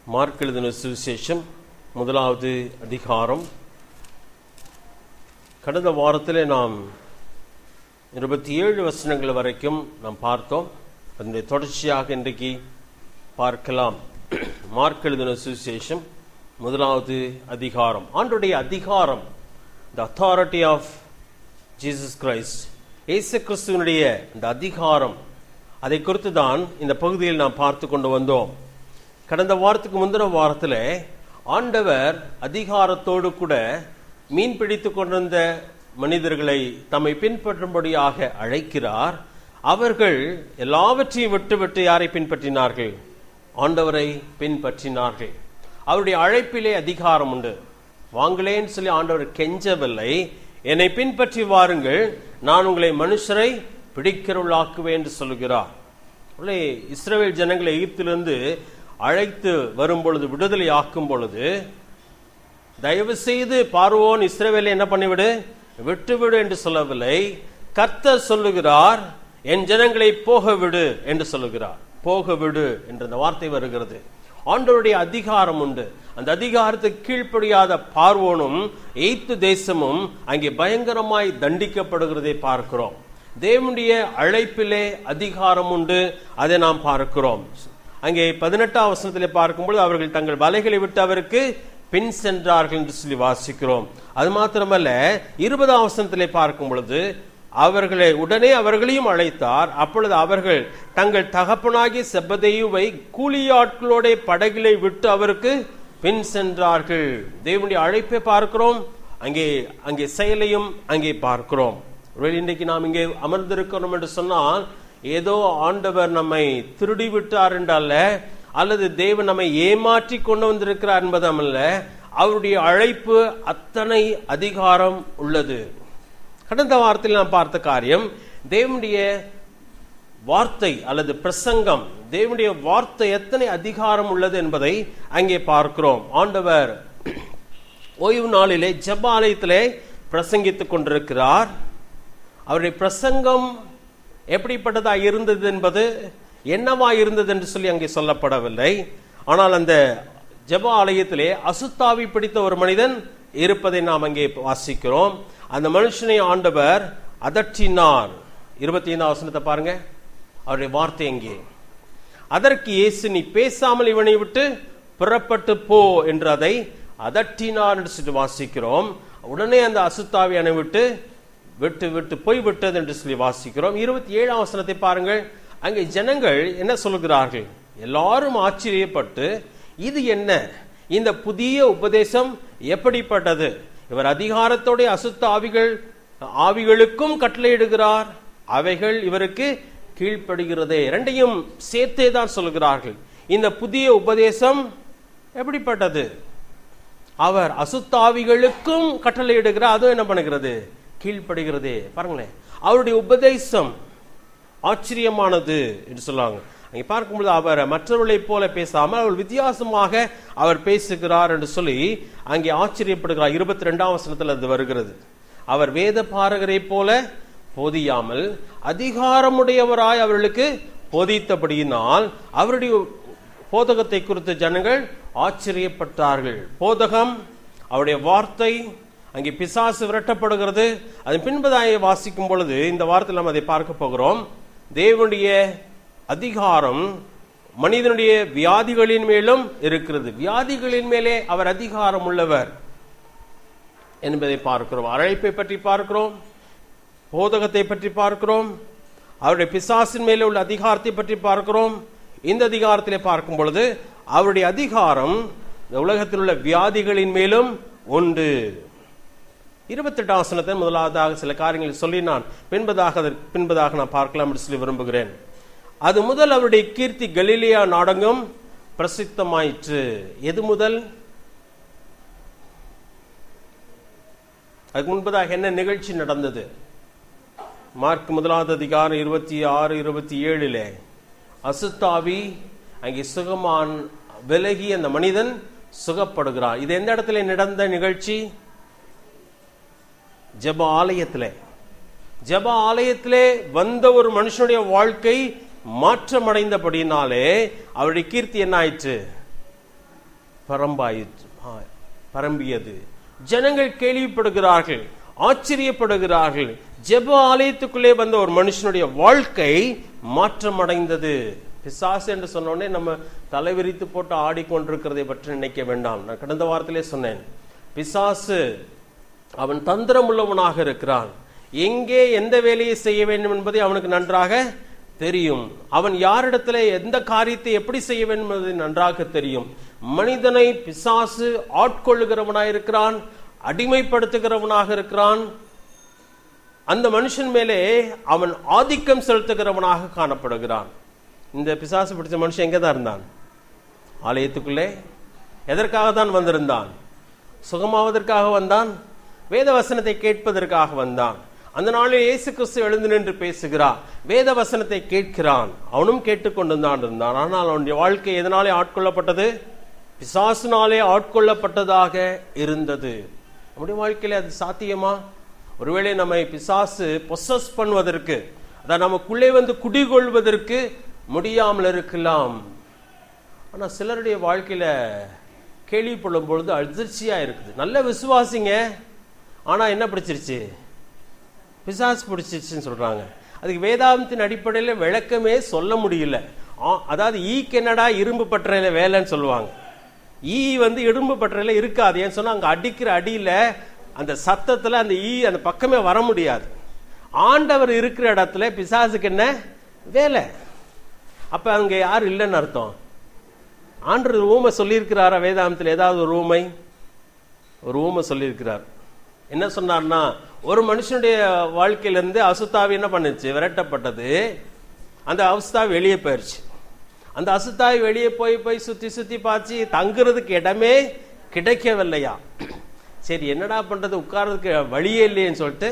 Mark எழுதின சுவிசேஷம் முதலாவது அதிகாரம் கடந்த வாரத்திலே நாம் இருபத்தி ஏழு வசனங்கள் வரைக்கும் நாம் பார்த்தோம் அதனுடைய தொடர்ச்சியாக இன்றைக்கு பார்க்கலாம் மார்க் எழுதின சுவிசேஷம் முதலாவது அதிகாரம் ஆண்டுடைய அதிகாரம் the authority of Jesus Christ இயேசு கிறிஸ்துவனுடைய இந்த அதிகாரம் அதை குறித்து தான் இந்த பகுதியில் நாம் பார்த்து கொண்டு வந்தோம் கடந்த வாரத்துக்கு முந்தின வாரத்தில் ஆண்டவர் அதிகாரத்தோடு கூட மீன் பிடித்து கொண்டிருந்த மனிதர்களை தம்மை பின்பற்றும்படியாக அழைக்கிறார் அவர்கள் எல்லாவற்றையும் விட்டுவிட்டு யாரை பின்பற்றினார்கள் ஆண்டவரை பின்பற்றினார்கள் அவருடைய அழைப்பிலே அதிகாரம் உண்டு வாங்களேன்னு சொல்லி ஆண்டவர் கெஞ்சவில்லை என்னை பின்பற்றி வாருங்கள் நான் உங்களை மனுஷரை பிடிக்கிறவளாக்குவேன் என்று சொல்லுகிறார் உள்ளே இஸ்ரேல் ஜனங்களை எகிப்திலிருந்து அழைத்து வரும் பொழுது விடுதலை ஆக்கும் பொழுது தயவு செய்து பார்வோன் இஸ்ரேவேலை என்ன பண்ணிவிடு விட்டுவிடு என்று சொல்லவில்லை கர்த்தர் சொல்லுகிறார் என் ஜனங்களை போக விடு என்று சொல்லுகிறார் போக விடு என்ற அந்த வார்த்தை வருகிறது ஆண்டவருடைய அதிகாரம் உண்டு அந்த அதிகாரத்துக்கு கீழ்ப்படியாத பார்வோனும் எய்த்து தேசமும் அங்கே பயங்கரமாய் தண்டிக்கப்படுகிறதை பார்க்கிறோம் தேவனுடைய அழைப்பிலே அதிகாரம் உண்டு அதை நாம் பார்க்கிறோம் அங்கே பதினெட்டாம் வசனத்திலே பார்க்கும்போது அவர்கள் தங்கள் வலைகளை விட்டு அவருக்கு பின் சென்றார்கள் என்று சொல்லி வாசிக்கிறோம் அது மாத்திரமல்ல இருபதாம் வசனத்திலே பார்க்கும் பொழுது அவர்களை உடனே அவர்களையும் அழைத்தார் அப்பொழுது அவர்கள் தங்கள் தகப்பனாகி செப்பதையுவை கூலியாட்களோட படகிலை விட்டு அவருக்கு பின் சென்றார்கள் தேவனுடைய அழைப்பை பார்க்கிறோம் அங்கே அங்கே செயலையும் அங்கே பார்க்கிறோம் இன்றைக்கு நாம் இங்கே அமர்ந்திருக்கிறோம் என்று சொன்னால் ஏதோ ஆண்டவர் நம்மை திருடி விட்டார் என்றல்ல அல்லது தேவன் நம்மை ஏமாற்றி கொண்டு வந்திருக்கிறார் என்பதல்ல அவருடைய அழைப்பு அத்தனை அதிகாரம் உள்ளது கடந்த வாரத்தில் நாம் பார்த்த காரியம் தேவனுடைய வார்த்தை அல்லது பிரசங்கம் தேவனுடைய வார்த்தை எத்தனை அதிகாரம் உள்ளது என்பதை அங்கே பார்க்கிறோம் ஆண்டவர் ஓய்வு நாளிலே ஜப ஆலயத்திலே பிரசங்கித்துக் கொண்டிருக்கிறார் அவருடைய பிரசங்கம் எப்படிப்பட்டதா இருந்தது என்பது என்னவா இருந்தது என்று சொல்லி அங்கே சொல்லப்படவில்லை ஆனால் அந்த ஜப ஆலயத்திலே அசுத்தாவி பிடித்த ஒரு மனிதன் இருப்பதை நாம் அங்கே வாசிக்கிறோம் அந்த மனுஷனை ஆண்டவர் அதற்றினார் இருபத்தி ஐந்தாம் வசனத்தை பாருங்க அவருடைய வார்த்தை எங்கே அதற்கு இயேசு நீ பேசாமல் இவனை விட்டு புறப்பட்டு போ என்று அதை அதட்டினார் என்று சொல்லி வாசிக்கிறோம் உடனே அந்த அசுத்தாவியனை விட்டு விட்டு விட்டு போய் விட்டது என்று சொல்லி வாசிக்கிறோம் இருபத்தி ஏழாம் வசனத்தை பாருங்கள் அங்கே ஜனங்கள் என்ன சொல்லுகிறார்கள் எல்லாரும் ஆச்சரியப்பட்டு இது என்ன இந்த புதிய உபதேசம் எப்படிப்பட்டது இவர் அதிகாரத்தோட அசுத்த ஆவிகள் ஆவிகளுக்கும் கட்டளையிடுகிறார் அவைகள் இவருக்கு கீழ்ப்படுகிறதே இரண்டையும் சேர்த்தே தான் சொல்கிறார்கள் இந்த புதிய உபதேசம் எப்படிப்பட்டது அவர் அசுத்தாவிகளுக்கும் கட்டளையிடுகிறார் அதுவும் என்ன பண்ணுகிறது கீழ்ப்படுகிறதே பாருங்களேன் அவருடைய உபதேசம் ஆச்சரியமானது என்று சொல்லுவாங்க அங்கே பார்க்கும்போது அவர் மற்றவர்களைப் போல பேசாமல் அவர் வித்தியாசமாக அவர் பேசுகிறார் என்று சொல்லி அங்கே ஆச்சரியப்படுகிறார் இருபத்தி ரெண்டாம் வசனத்தில் அது வருகிறது அவர் வேத பாரகரை போல போதியாமல் அதிகாரமுடையவராய் அவர்களுக்கு போதித்தபடியினால் அவருடைய போதகத்தை குறித்த ஜனங்கள் ஆச்சரியப்பட்டார்கள் போதகம் அவருடைய வார்த்தை அங்கே பிசாசு விரட்டப்படுகிறது அதன் பின்பதாயை வாசிக்கும் பொழுது இந்த வாரத்தில் நாம் அதை பார்க்க போகிறோம் தேவனுடைய அதிகாரம் மனிதனுடைய வியாதிகளின் மேலும் இருக்கிறது வியாதிகளின் மேலே அவர் அதிகாரம் உள்ளவர் என்பதை பார்க்கிறோம் அழைப்பை பற்றி பார்க்கிறோம் போதகத்தை பற்றி பார்க்கிறோம் அவருடைய பிசாசின் மேலே உள்ள அதிகாரத்தை பற்றி பார்க்கிறோம் இந்த அதிகாரத்திலே பார்க்கும் பொழுது அவருடைய அதிகாரம் இந்த உலகத்தில் உள்ள வியாதிகளின் மேலும் உண்டு இருபத்தெட்டாம் வசனத்தை முதலாவதாக சில காரியங்களை சொல்லி நான் பின்பதாக பின்பதாக நான் பார்க்கலாம் என்று சொல்லி விரும்புகிறேன் அது முதல் அவருடைய கீர்த்தி கலிலியா நாடகம் பிரசித்தமாயிற்று எது முதல் அதுக்கு முன்பதாக என்ன நிகழ்ச்சி நடந்தது மார்க் முதலாவது அதிகாரம் இருபத்தி ஆறு இருபத்தி ஏழுல அசுத்தாவி அங்கே சுகமான் விலகி அந்த மனிதன் சுகப்படுகிறான் இது எந்த இடத்துல நடந்த நிகழ்ச்சி ஜப ஆலயத்திலே ஜப ஆலயத்திலே வந்த ஒரு மனுஷனுடைய வாழ்க்கை மாற்றமடைந்தபடினாலே அவருடைய கீர்த்தி என்ன ஆயிற்று பரம்பாயிற்று ஆ, பரம்பியது ஜனங்கள் கேள்விப்படுகிறார்கள் ஆச்சரியப்படுகிறார்கள் ஜெப ஆலயத்துக்குள்ளே வந்த ஒரு மனுஷனுடைய வாழ்க்கை மாற்றமடைந்தது பிசாசு என்று சொன்ன உடனே நம்ம தலைவிரித்து போட்டு ஆடிக்கொண்டிருக்கிறதை பற்றி நினைக்க வேண்டாம் நான் கடந்த வாரத்திலே சொன்னேன் பிசாசு அவன் தந்திரம் உள்ளவனாக இருக்கிறான் எங்கே எந்த வேலையை செய்ய வேண்டும் என்பதை அவனுக்கு நன்றாக தெரியும் அவன் யாரிடத்துல எந்த காரியத்தை எப்படி செய்ய வேண்டும் என்பது நன்றாக தெரியும் மனிதனை பிசாசு ஆட்கொள்ளுகிறவனாக இருக்கிறான் அடிமைப்படுத்துகிறவனாக இருக்கிறான் அந்த மனுஷன் மேலே அவன் ஆதிக்கம் செலுத்துகிறவனாக காணப்படுகிறான் இந்த பிசாசு பிடிச்ச மனுஷன் எங்கே தான் இருந்தான் ஆலயத்துக்குள்ளே எதற்காக தான் வந்திருந்தான் சுகமாவதற்காக வந்தான் வேத வசனத்தை கேட்பதற்காக வந்தான் அந்த நாளில் இயேசு கிறிஸ்து எழுந்து நின்று பேசுகிறார் வேத வசனத்தை கேட்கிறான் அவனும் கேட்டுக்கொண்டுதான் இருந்தான் ஆனால் அவனுடைய வாழ்க்கை எதனாலே ஆட்கொள்ளப்பட்டது பிசாசினாலே ஆட்கொள்ளப்பட்டதாக இருந்தது நம்முடைய வாழ்க்கையில அது சாத்தியமா ஒருவேளை நம்மை பிசாசு பொசஸ் பண்ணுவதற்கு அதான் நமக்குள்ளே வந்து குடிகொள்வதற்கு முடியாமல் இருக்கலாம் ஆனா சிலருடைய வாழ்க்கையில கேள்விப்படும் பொழுது அதிர்ச்சியா இருக்குது நல்ல விசுவாசிங்க ஆனா என்ன பிடிச்சிருச்சு பிசாசு பிடிச்சிருச்சுன்னு சொல்றாங்க அதுக்கு வேதாந்தத்தின் அடிப்படையில் விளக்கமே சொல்ல முடியல ஆ, அதாவது ஈக்கு என்னடா இரும்பு பட்டறையில வேலைன்னு சொல்லுவாங்க ஈ வந்து இரும்பு பட்டறையில இருக்காது ஏன்னு சொன்னா அங்க அடிக்கிற அடியில அந்த சத்தத்துல அந்த ஈ அந்த பக்கமே வர முடியாது ஆண்டவர் இருக்கிற இடத்துல பிசாசுக்கு என்ன வேலை அப்ப அங்க யாரும் இல்லைன்னு அர்த்தம் ஆண்டு ஊமை சொல்லியிருக்கிறாரா வேதாந்தத்தில் ஏதாவது ஒரு ஊமை ஒரு ஊமை சொல்லியிருக்கிறார் என்ன சொன்னார்னா ஒரு மனுஷனுடைய வாழ்க்கையிலிருந்து அசுத்தாவி என்ன பண்ணுச்சு விரட்டப்பட்டது அந்த அசுத்தாவி வெளியே போயிருச்சு அந்த அசுத்தாவி வெளியே போய் போய் சுத்தி சுத்தி பார்த்து தங்குறதுக்கு இடமே கிடைக்கவில்லையா சரி என்னடா பண்றது உட்கார்றதுக்கு வழியே இல்லையேன்னு சொல்லிட்டு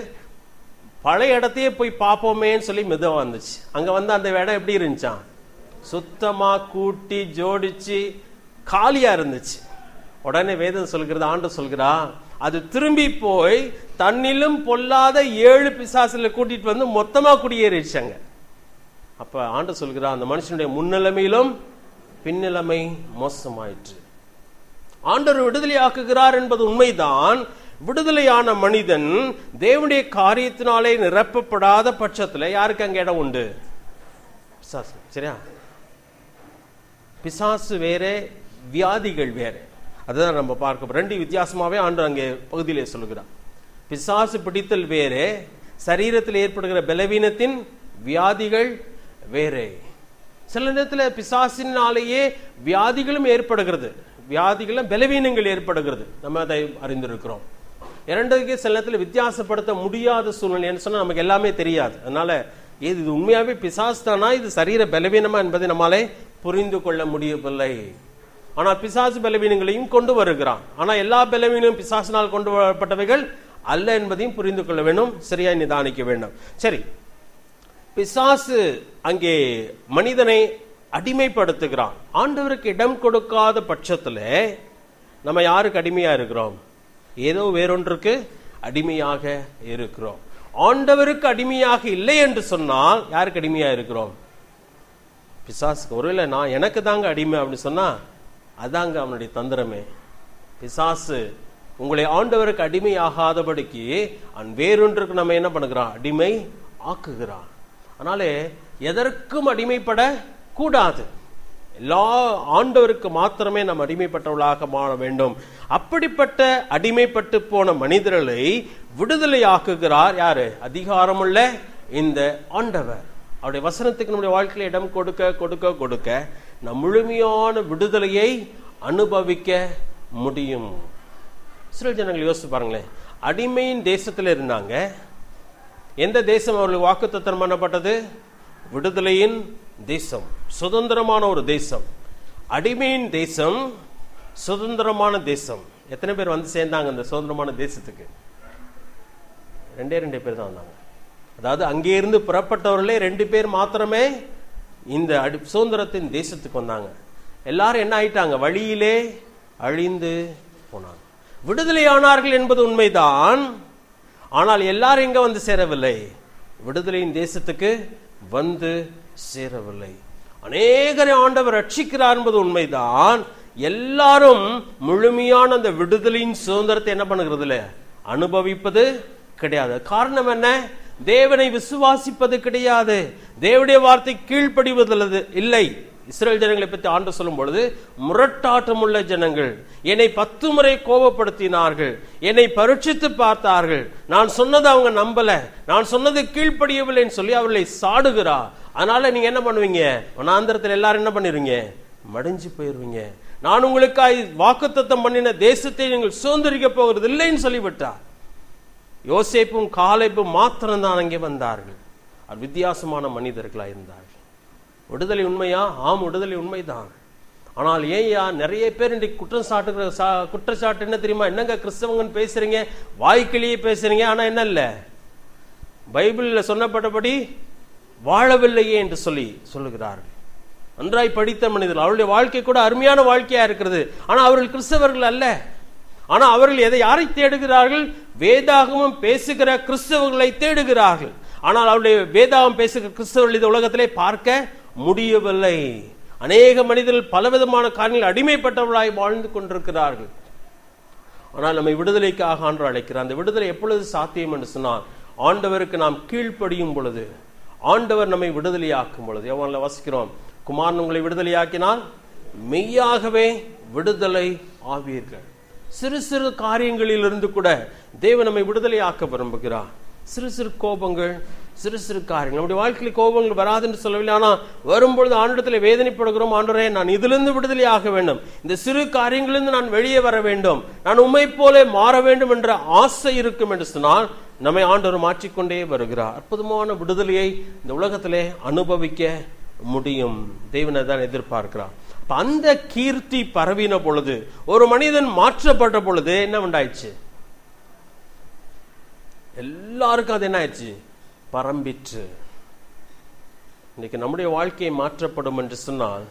பழைய இடத்தையே போய் பார்ப்போமேன்னு சொல்லி மெதுவா வந்துச்சு அங்க வந்து அந்த இடம் எப்படி இருந்துச்சான் சுத்தமா கூட்டி ஜோடிச்சு காலியா இருந்துச்சு உடனே வேதம் சொல்கிறது ஆண்டு சொல்கிறா அது திரும்பி போய் தன்னிலும் பொல்லாத ஏழு பிசாசுல கூட்டிட்டு வந்து மொத்தமா குடியேறிடுச்சாங்க அப்ப ஆண்டு சொல்கிறா அந்த மனுஷனுடைய முன்னிலைமையிலும் பின்னிலைமை மோசமாயிற்று ஆண்டவர் விடுதலை ஆக்குகிறார் என்பது உண்மைதான் விடுதலையான மனிதன் தேவனுடைய காரியத்தினாலே நிரப்பப்படாத பட்சத்துல யாருக்கு அங்க இடம் உண்டு பிசாசு சரியா பிசாசு வேற வியாதிகள் வேற அதுதான் நம்ம பார்க்க போறோம். ரெண்டு வித்தியாசமாவே ஆண்டு அங்கே பகுதியிலே சொல்லுகிறார் பிசாசு பிடித்தல் வேறே சரீரத்தில் ஏற்படுகிற பலவீனத்தின் வியாதிகள் வேறே சில நேரத்தில் பிசாசினாலேயே வியாதிகளும் ஏற்படுகிறது வியாதிகளும் பலவீனங்கள் ஏற்படுகிறது நம்ம அதை அறிந்திருக்கிறோம் இரண்டுக்கு சில நேரத்தில் வித்தியாசப்படுத்த முடியாத சூழ்நிலைன்னு சொன்னா நமக்கு எல்லாமே தெரியாது அதனால இது இது உண்மையாவே பிசாசு தானா இது சரீர பலவீனமா என்பதை நம்மாலே புரிந்து கொள்ள முடியவில்லை ஆனால் பிசாசு பலவீனங்களையும் கொண்டு வருகிறான் ஆனா எல்லா பலவீனமும் பிசாசினால் கொண்டு வரப்பட்டவைகள் அல்ல என்பதையும் புரிந்து கொள்ள வேண்டும் சரியாய் நிதானிக்க வேண்டும் சரி பிசாசு அங்கே மனிதனை அடிமைப்படுத்துகிறான் ஆண்டவருக்கு இடம் கொடுக்காத பட்சத்துல நம்ம யாருக்கு அடிமையா இருக்கிறோம் ஏதோ வேறொன்றுக்கு அடிமையாக இருக்கிறோம் ஆண்டவருக்கு அடிமையாக இல்லை என்று சொன்னால் யாருக்கு அடிமையா இருக்கிறோம் பிசாசுக்கு ஒருவேளை நான் எனக்கு தாங்க அடிமை அப்படின்னு சொன்னா அதாங்க அவனுடைய தந்திரமே பிசாசு உங்களை ஆண்டவருக்கு அடிமையாகாதபடிக்கு அவன் வேறொன்றுக்கு நம்ம என்ன பண்ணுகிறான் அடிமை ஆக்குகிறான் அதனாலே எதற்கும் அடிமைப்பட கூடாது எல்லா ஆண்டவருக்கு மாத்திரமே நாம் அடிமைப்பட்டவர்களாக மாற வேண்டும் அப்படிப்பட்ட அடிமைப்பட்டு போன மனிதர்களை விடுதலையாக்குகிறார் யாரு அதிகாரமுள்ள இந்த ஆண்டவர் அவருடைய வசனத்துக்கு நம்முடைய வாழ்க்கையில இடம் கொடுக்க கொடுக்க கொடுக்க நம் முழுமையான விடுதலையை அனுபவிக்க முடியும் இஸ்ரேல் ஜனங்கள் யோசிச்சு பாருங்களேன் அடிமையின் தேசத்துல இருந்தாங்க எந்த தேசம் அவர்களுக்கு வாக்குத்தத்தம் பண்ணப்பட்டது விடுதலையின் தேசம் சுதந்திரமான ஒரு தேசம் அடிமையின் தேசம் சுதந்திரமான தேசம் எத்தனை பேர் வந்து சேர்ந்தாங்க அந்த சுதந்திரமான தேசத்துக்கு ரெண்டே ரெண்டே பேர் தான் வந்தாங்க அதாவது அங்கே இருந்து புறப்பட்டவர்களே ரெண்டு பேர் மாத்திரமே இந்த அடி சுதந்திரத்தின் தேசத்துக்கு வந்தாங்க எல்லாரும் என்ன ஆயிட்டாங்க வழியிலே அழிந்து போனாங்க விடுதலையானார்கள் என்பது உண்மைதான் ஆனால் எல்லாரும் எங்க வந்து சேரவில்லை விடுதலையின் தேசத்துக்கு வந்து சேரவில்லை அநேகரை ஆண்டவர் ரட்சிக்கிறார் என்பது உண்மைதான் எல்லாரும் முழுமையான அந்த விடுதலையின் சுதந்திரத்தை என்ன பண்ணுகிறதுல அனுபவிப்பது கிடையாது காரணம் என்ன தேவனை விசுவாசிப்பது கிடையாது தேவனுடைய வார்த்தை கீழ்ப்படிவதில் இல்லை இஸ்ரேல் ஜனங்களை பற்றி ஆண்டு சொல்லும் பொழுது முரட்டாட்டம் உள்ள ஜனங்கள் என்னை பத்து முறை கோபப்படுத்தினார்கள் என்னை பரீட்சித்து பார்த்தார்கள் நான் சொன்னதை அவங்க நம்பல நான் சொன்னது கீழ்ப்படியவில்லைன்னு சொல்லி அவர்களை சாடுகிறா அதனால நீங்க என்ன பண்ணுவீங்க வனாந்திரத்தில் எல்லாரும் என்ன பண்ணிருவீங்க மடிஞ்சு போயிருவீங்க நான் உங்களுக்காய் வாக்குத்தத்தம் பண்ணின தேசத்தை நீங்கள் சுதந்திரிக்க போகிறது இல்லைன்னு சொல்லிவிட்டார் யோசேப்பும் காலேப்பும் மாத்திரம்தான் அங்கே வந்தார்கள் அது வித்தியாசமான மனிதர்களாக இருந்தார்கள் விடுதலை உண்மையா ஆம் விடுதலை உண்மைதான் ஆனால் ஏன்யா நிறைய பேர் இன்றைக்கு குற்றம் சாட்டுகிற சா- குற்றச்சாட்டு என்ன தெரியுமா என்னங்க கிறிஸ்தவங்கன்னு பேசுறீங்க வாய்க்கிலேயே பேசுறீங்க ஆனா என்ன இல்ல பைபிளில் சொன்னப்பட்டபடி வாழவில்லையே என்று சொல்லி சொல்லுகிறார்கள் நன்றாய் படித்த மனிதர்கள் அவருடைய வாழ்க்கை கூட அருமையான வாழ்க்கையா இருக்கிறது ஆனா அவர்கள் கிறிஸ்தவர்கள் அல்ல ஆனா அவர்கள் எதை யாரை தேடுகிறார்கள் வேதாகமம் பேசுகிற கிறிஸ்தவர்களை தேடுகிறார்கள் ஆனால் அவருடைய வேதாகம் பேசுகிற கிறிஸ்தவர்கள் இந்த உலகத்திலே பார்க்க முடியவில்லை அநேக மனிதர்கள் பலவிதமான காரியங்கள் அடிமைப்பட்டவர்களாய் வாழ்ந்து கொண்டிருக்கிறார்கள் ஆனால் நம்மை விடுதலைக்காக ஆண்டு அழைக்கிறார் அந்த விடுதலை எப்பொழுது சாத்தியம் என்று சொன்னால் ஆண்டவருக்கு நாம் கீழ்ப்படியும் பொழுது ஆண்டவர் நம்மை விடுதலையாக்கும் பொழுது எவ்வளவு வாசிக்கிறோம் குமாரன் உங்களை விடுதலையாக்கினால் மெய்யாகவே விடுதலை ஆவீர்கள் சிறு சிறு காரியங்களிலிருந்து கூட தேவன் நம்மை விடுதலையாக்க விரும்புகிறார் சிறு சிறு கோபங்கள் சிறு சிறு காரியங்கள் நம்முடைய வாழ்க்கையில் கோபங்கள் வராது என்று சொல்லவில்லை ஆனால் வரும்பொழுது ஆண்டிடத்தில் வேதனைப்படுகிறோம் ஆண்டவரே நான் இதிலிருந்து விடுதலை ஆக வேண்டும் இந்த சிறு காரியங்களிலிருந்து நான் வெளியே வர வேண்டும் நான் உண்மை போல மாற வேண்டும் என்ற ஆசை இருக்கும் என்று சொன்னால் நம்மை ஆண்டவர் மாற்றிக்கொண்டே வருகிறார் அற்புதமான விடுதலையை இந்த உலகத்திலே அனுபவிக்க முடியும் தேவனை தான் எதிர்பார்க்கிறார் அப்ப அந்த கீர்த்தி பரவின பொழுது ஒரு மனிதன் மாற்றப்பட்ட பொழுது என்ன உண்டாயிடுச்சு எல்லாருக்கும் அது என்ன ஆயிடுச்சு பரம்பிற்று இன்னைக்கு நம்முடைய வாழ்க்கை மாற்றப்படும் என்று சொன்னால்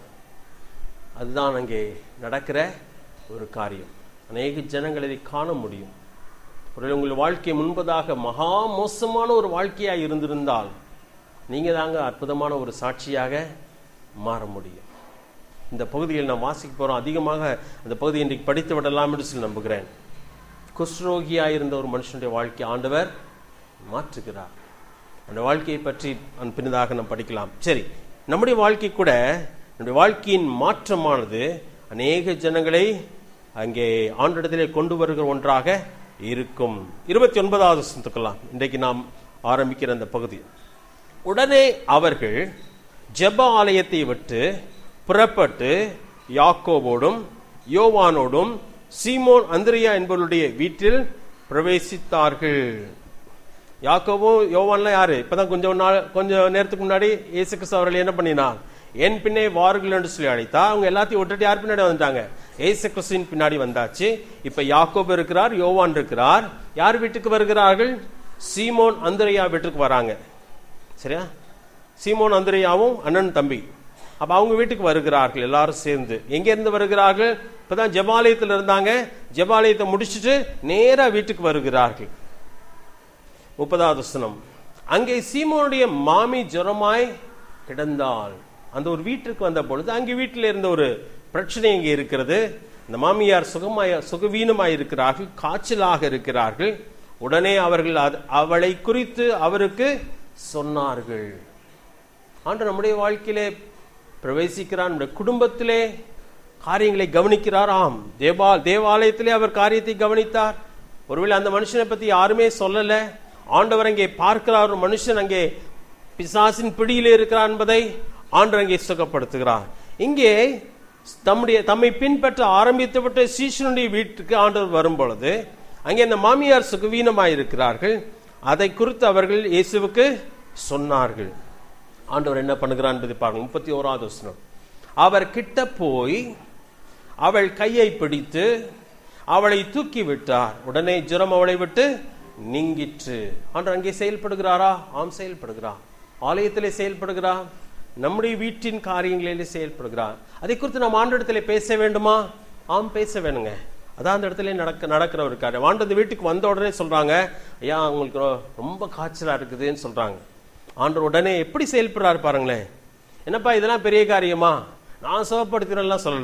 அதுதான் அங்கே நடக்கிற ஒரு காரியம் அநேக ஜனங்கள் இதை காண முடியும் ஒருவேளை உங்கள் வாழ்க்கை முன்பதாக மகா மோசமான ஒரு வாழ்க்கையாக இருந்திருந்தால் நீங்க தாங்க அற்புதமான ஒரு சாட்சியாக மாற முடியும் இந்த பகுதியில் நான் வாசிக்க போறோம் அதிகமாக அந்த பகுதியை இன்றைக்கு படித்து விடலாம் என்று சொல்லி நம்புகிறேன் குஷ்ரோகியாக இருந்த ஒரு மனுஷனுடைய வாழ்க்கை ஆண்டவர் மாற்றுகிறார் அந்த வாழ்க்கையை பற்றி நான் பின்னதாக நாம் படிக்கலாம் சரி நம்முடைய வாழ்க்கை கூட நம்முடைய வாழ்க்கையின் மாற்றமானது அநேக ஜனங்களை அங்கே ஆண்டிடத்திலே கொண்டு வருகிற ஒன்றாக இருக்கும் இருபத்தி ஒன்பதாவது வசனத்துக்கெல்லாம் இன்றைக்கு நாம் ஆரம்பிக்கிற அந்த பகுதி உடனே அவர்கள் ஜெப ஆலயத்தை விட்டு புறப்பட்டு யாக்கோபோடும் யோவானோடும் சீமோன் அந்திரியா என்பவருடைய வீட்டில் பிரவேசித்தார்கள் யாக்கோபும் யோவான்லாம் யாரு இப்பதான் கொஞ்சம் நாள் கொஞ்சம் நேரத்துக்கு முன்னாடி இயேசு கிறிஸ்து அவர்கள் என்ன பண்ணினார் என் பின்னே வாருங்கள் என்று சொல்லி அழைத்தா அவங்க எல்லாத்தையும் விட்டுட்டு யார் பின்னாடி வந்துட்டாங்க ஏசு கிறிஸ்துவின் பின்னாடி வந்தாச்சு இப்ப யாக்கோபு இருக்கிறார் யோவான் இருக்கிறார் யார் வீட்டுக்கு வருகிறார்கள் சீமோன் அந்திரையா வீட்டுக்கு வராங்க சரியா சீமோன் அந்திரையாவும் அண்ணன் தம்பி அப்ப அவங்க வீட்டுக்கு வருகிறார்கள் எல்லாரும் சேர்ந்து எங்க இருந்து வருகிறார்கள் இப்பதான் ஜெபாலயத்தில் இருந்தாங்க ஜெபாலயத்தை முடிச்சிட்டு நேரா வீட்டுக்கு வருகிறார்கள் முப்பதாவது வசனம் அங்கே சீமோனுடைய மாமி ஜுரமாய் கிடந்தாள் அந்த ஒரு வீட்டுக்கு வந்த பொழுது அங்கே வீட்டில் இருந்த ஒரு பிரச்சனை இங்கே இருக்கிறது இந்த மாமியார் சுகமாய் சுகவீனமாய் இருக்கிறார்கள் காய்ச்சலாக இருக்கிறார்கள் உடனே அவர்கள் அது- அவளை குறித்து அவருக்கு சொன்னார்கள் ஆண்டு நம்முடைய வாழ்க்கையிலே பிரவேசிக்கிறார் நம்முடைய குடும்பத்திலே காரியங்களை கவனிக்கிறார் ஆம் தேவா தேவாலயத்திலே அவர் காரியத்தை கவனித்தார் ஒருவேளை அந்த மனுஷனை பத்தி யாருமே சொல்லல ஆண்டவர் அங்கே பார்க்கிறார் ஒரு மனுஷன் அங்கே பிசாசின் பிடியிலே இருக்கிறார் என்பதை ஆண்டவர் அங்கே சுகப்படுத்துகிறார் இங்கே தம்முடைய தம்மை பின்பற்ற ஆரம்பித்து விட்ட சீஷனுடைய வீட்டுக்கு ஆண்டவர் வரும் பொழுது அங்கே அந்த மாமியார் சுகவீனமாய் இருக்கிறார்கள் அதை குறித்து அவர்கள் இயேசுவுக்கு சொன்னார்கள் ஆண்டவர் என்ன பண்ணுகிறார் என்பதை பாருங்க முப்பத்தி ஓராவது வசனம் அவர் கிட்ட போய் அவள் கையை பிடித்து அவளை தூக்கி விட்டார் உடனே ஜுரம் அவளை விட்டு நீங்கிற்று ஆண்டவர் அங்கே செயல்படுகிறாரா ஆம் செயல்படுகிறார் ஆலயத்திலே செயல்படுகிறார் நம்முடைய வீட்டின் காரியங்களிலே செயல்படுகிறார் அதை குறித்து நாம் ஆண்டிடத்திலே பேச வேண்டுமா ஆம் பேச வேணுங்க அதான் அந்த இடத்துல நடக்க நடக்கிற ஒரு காரியம் ஆண்டு அந்த வீட்டுக்கு வந்த உடனே சொல்றாங்க ஐயா உங்களுக்கு ரொ- ரொம்ப காய்ச்சலா இருக்குதுன்னு சொல்றாங்க ஆண்டவர் உடனே எப்படி செயல்படுறாரு பாருங்களேன் என்னப்பா இதெல்லாம் பெரிய காரியமா நான் சுகப்படுத்தினெல்லாம் சொல்லல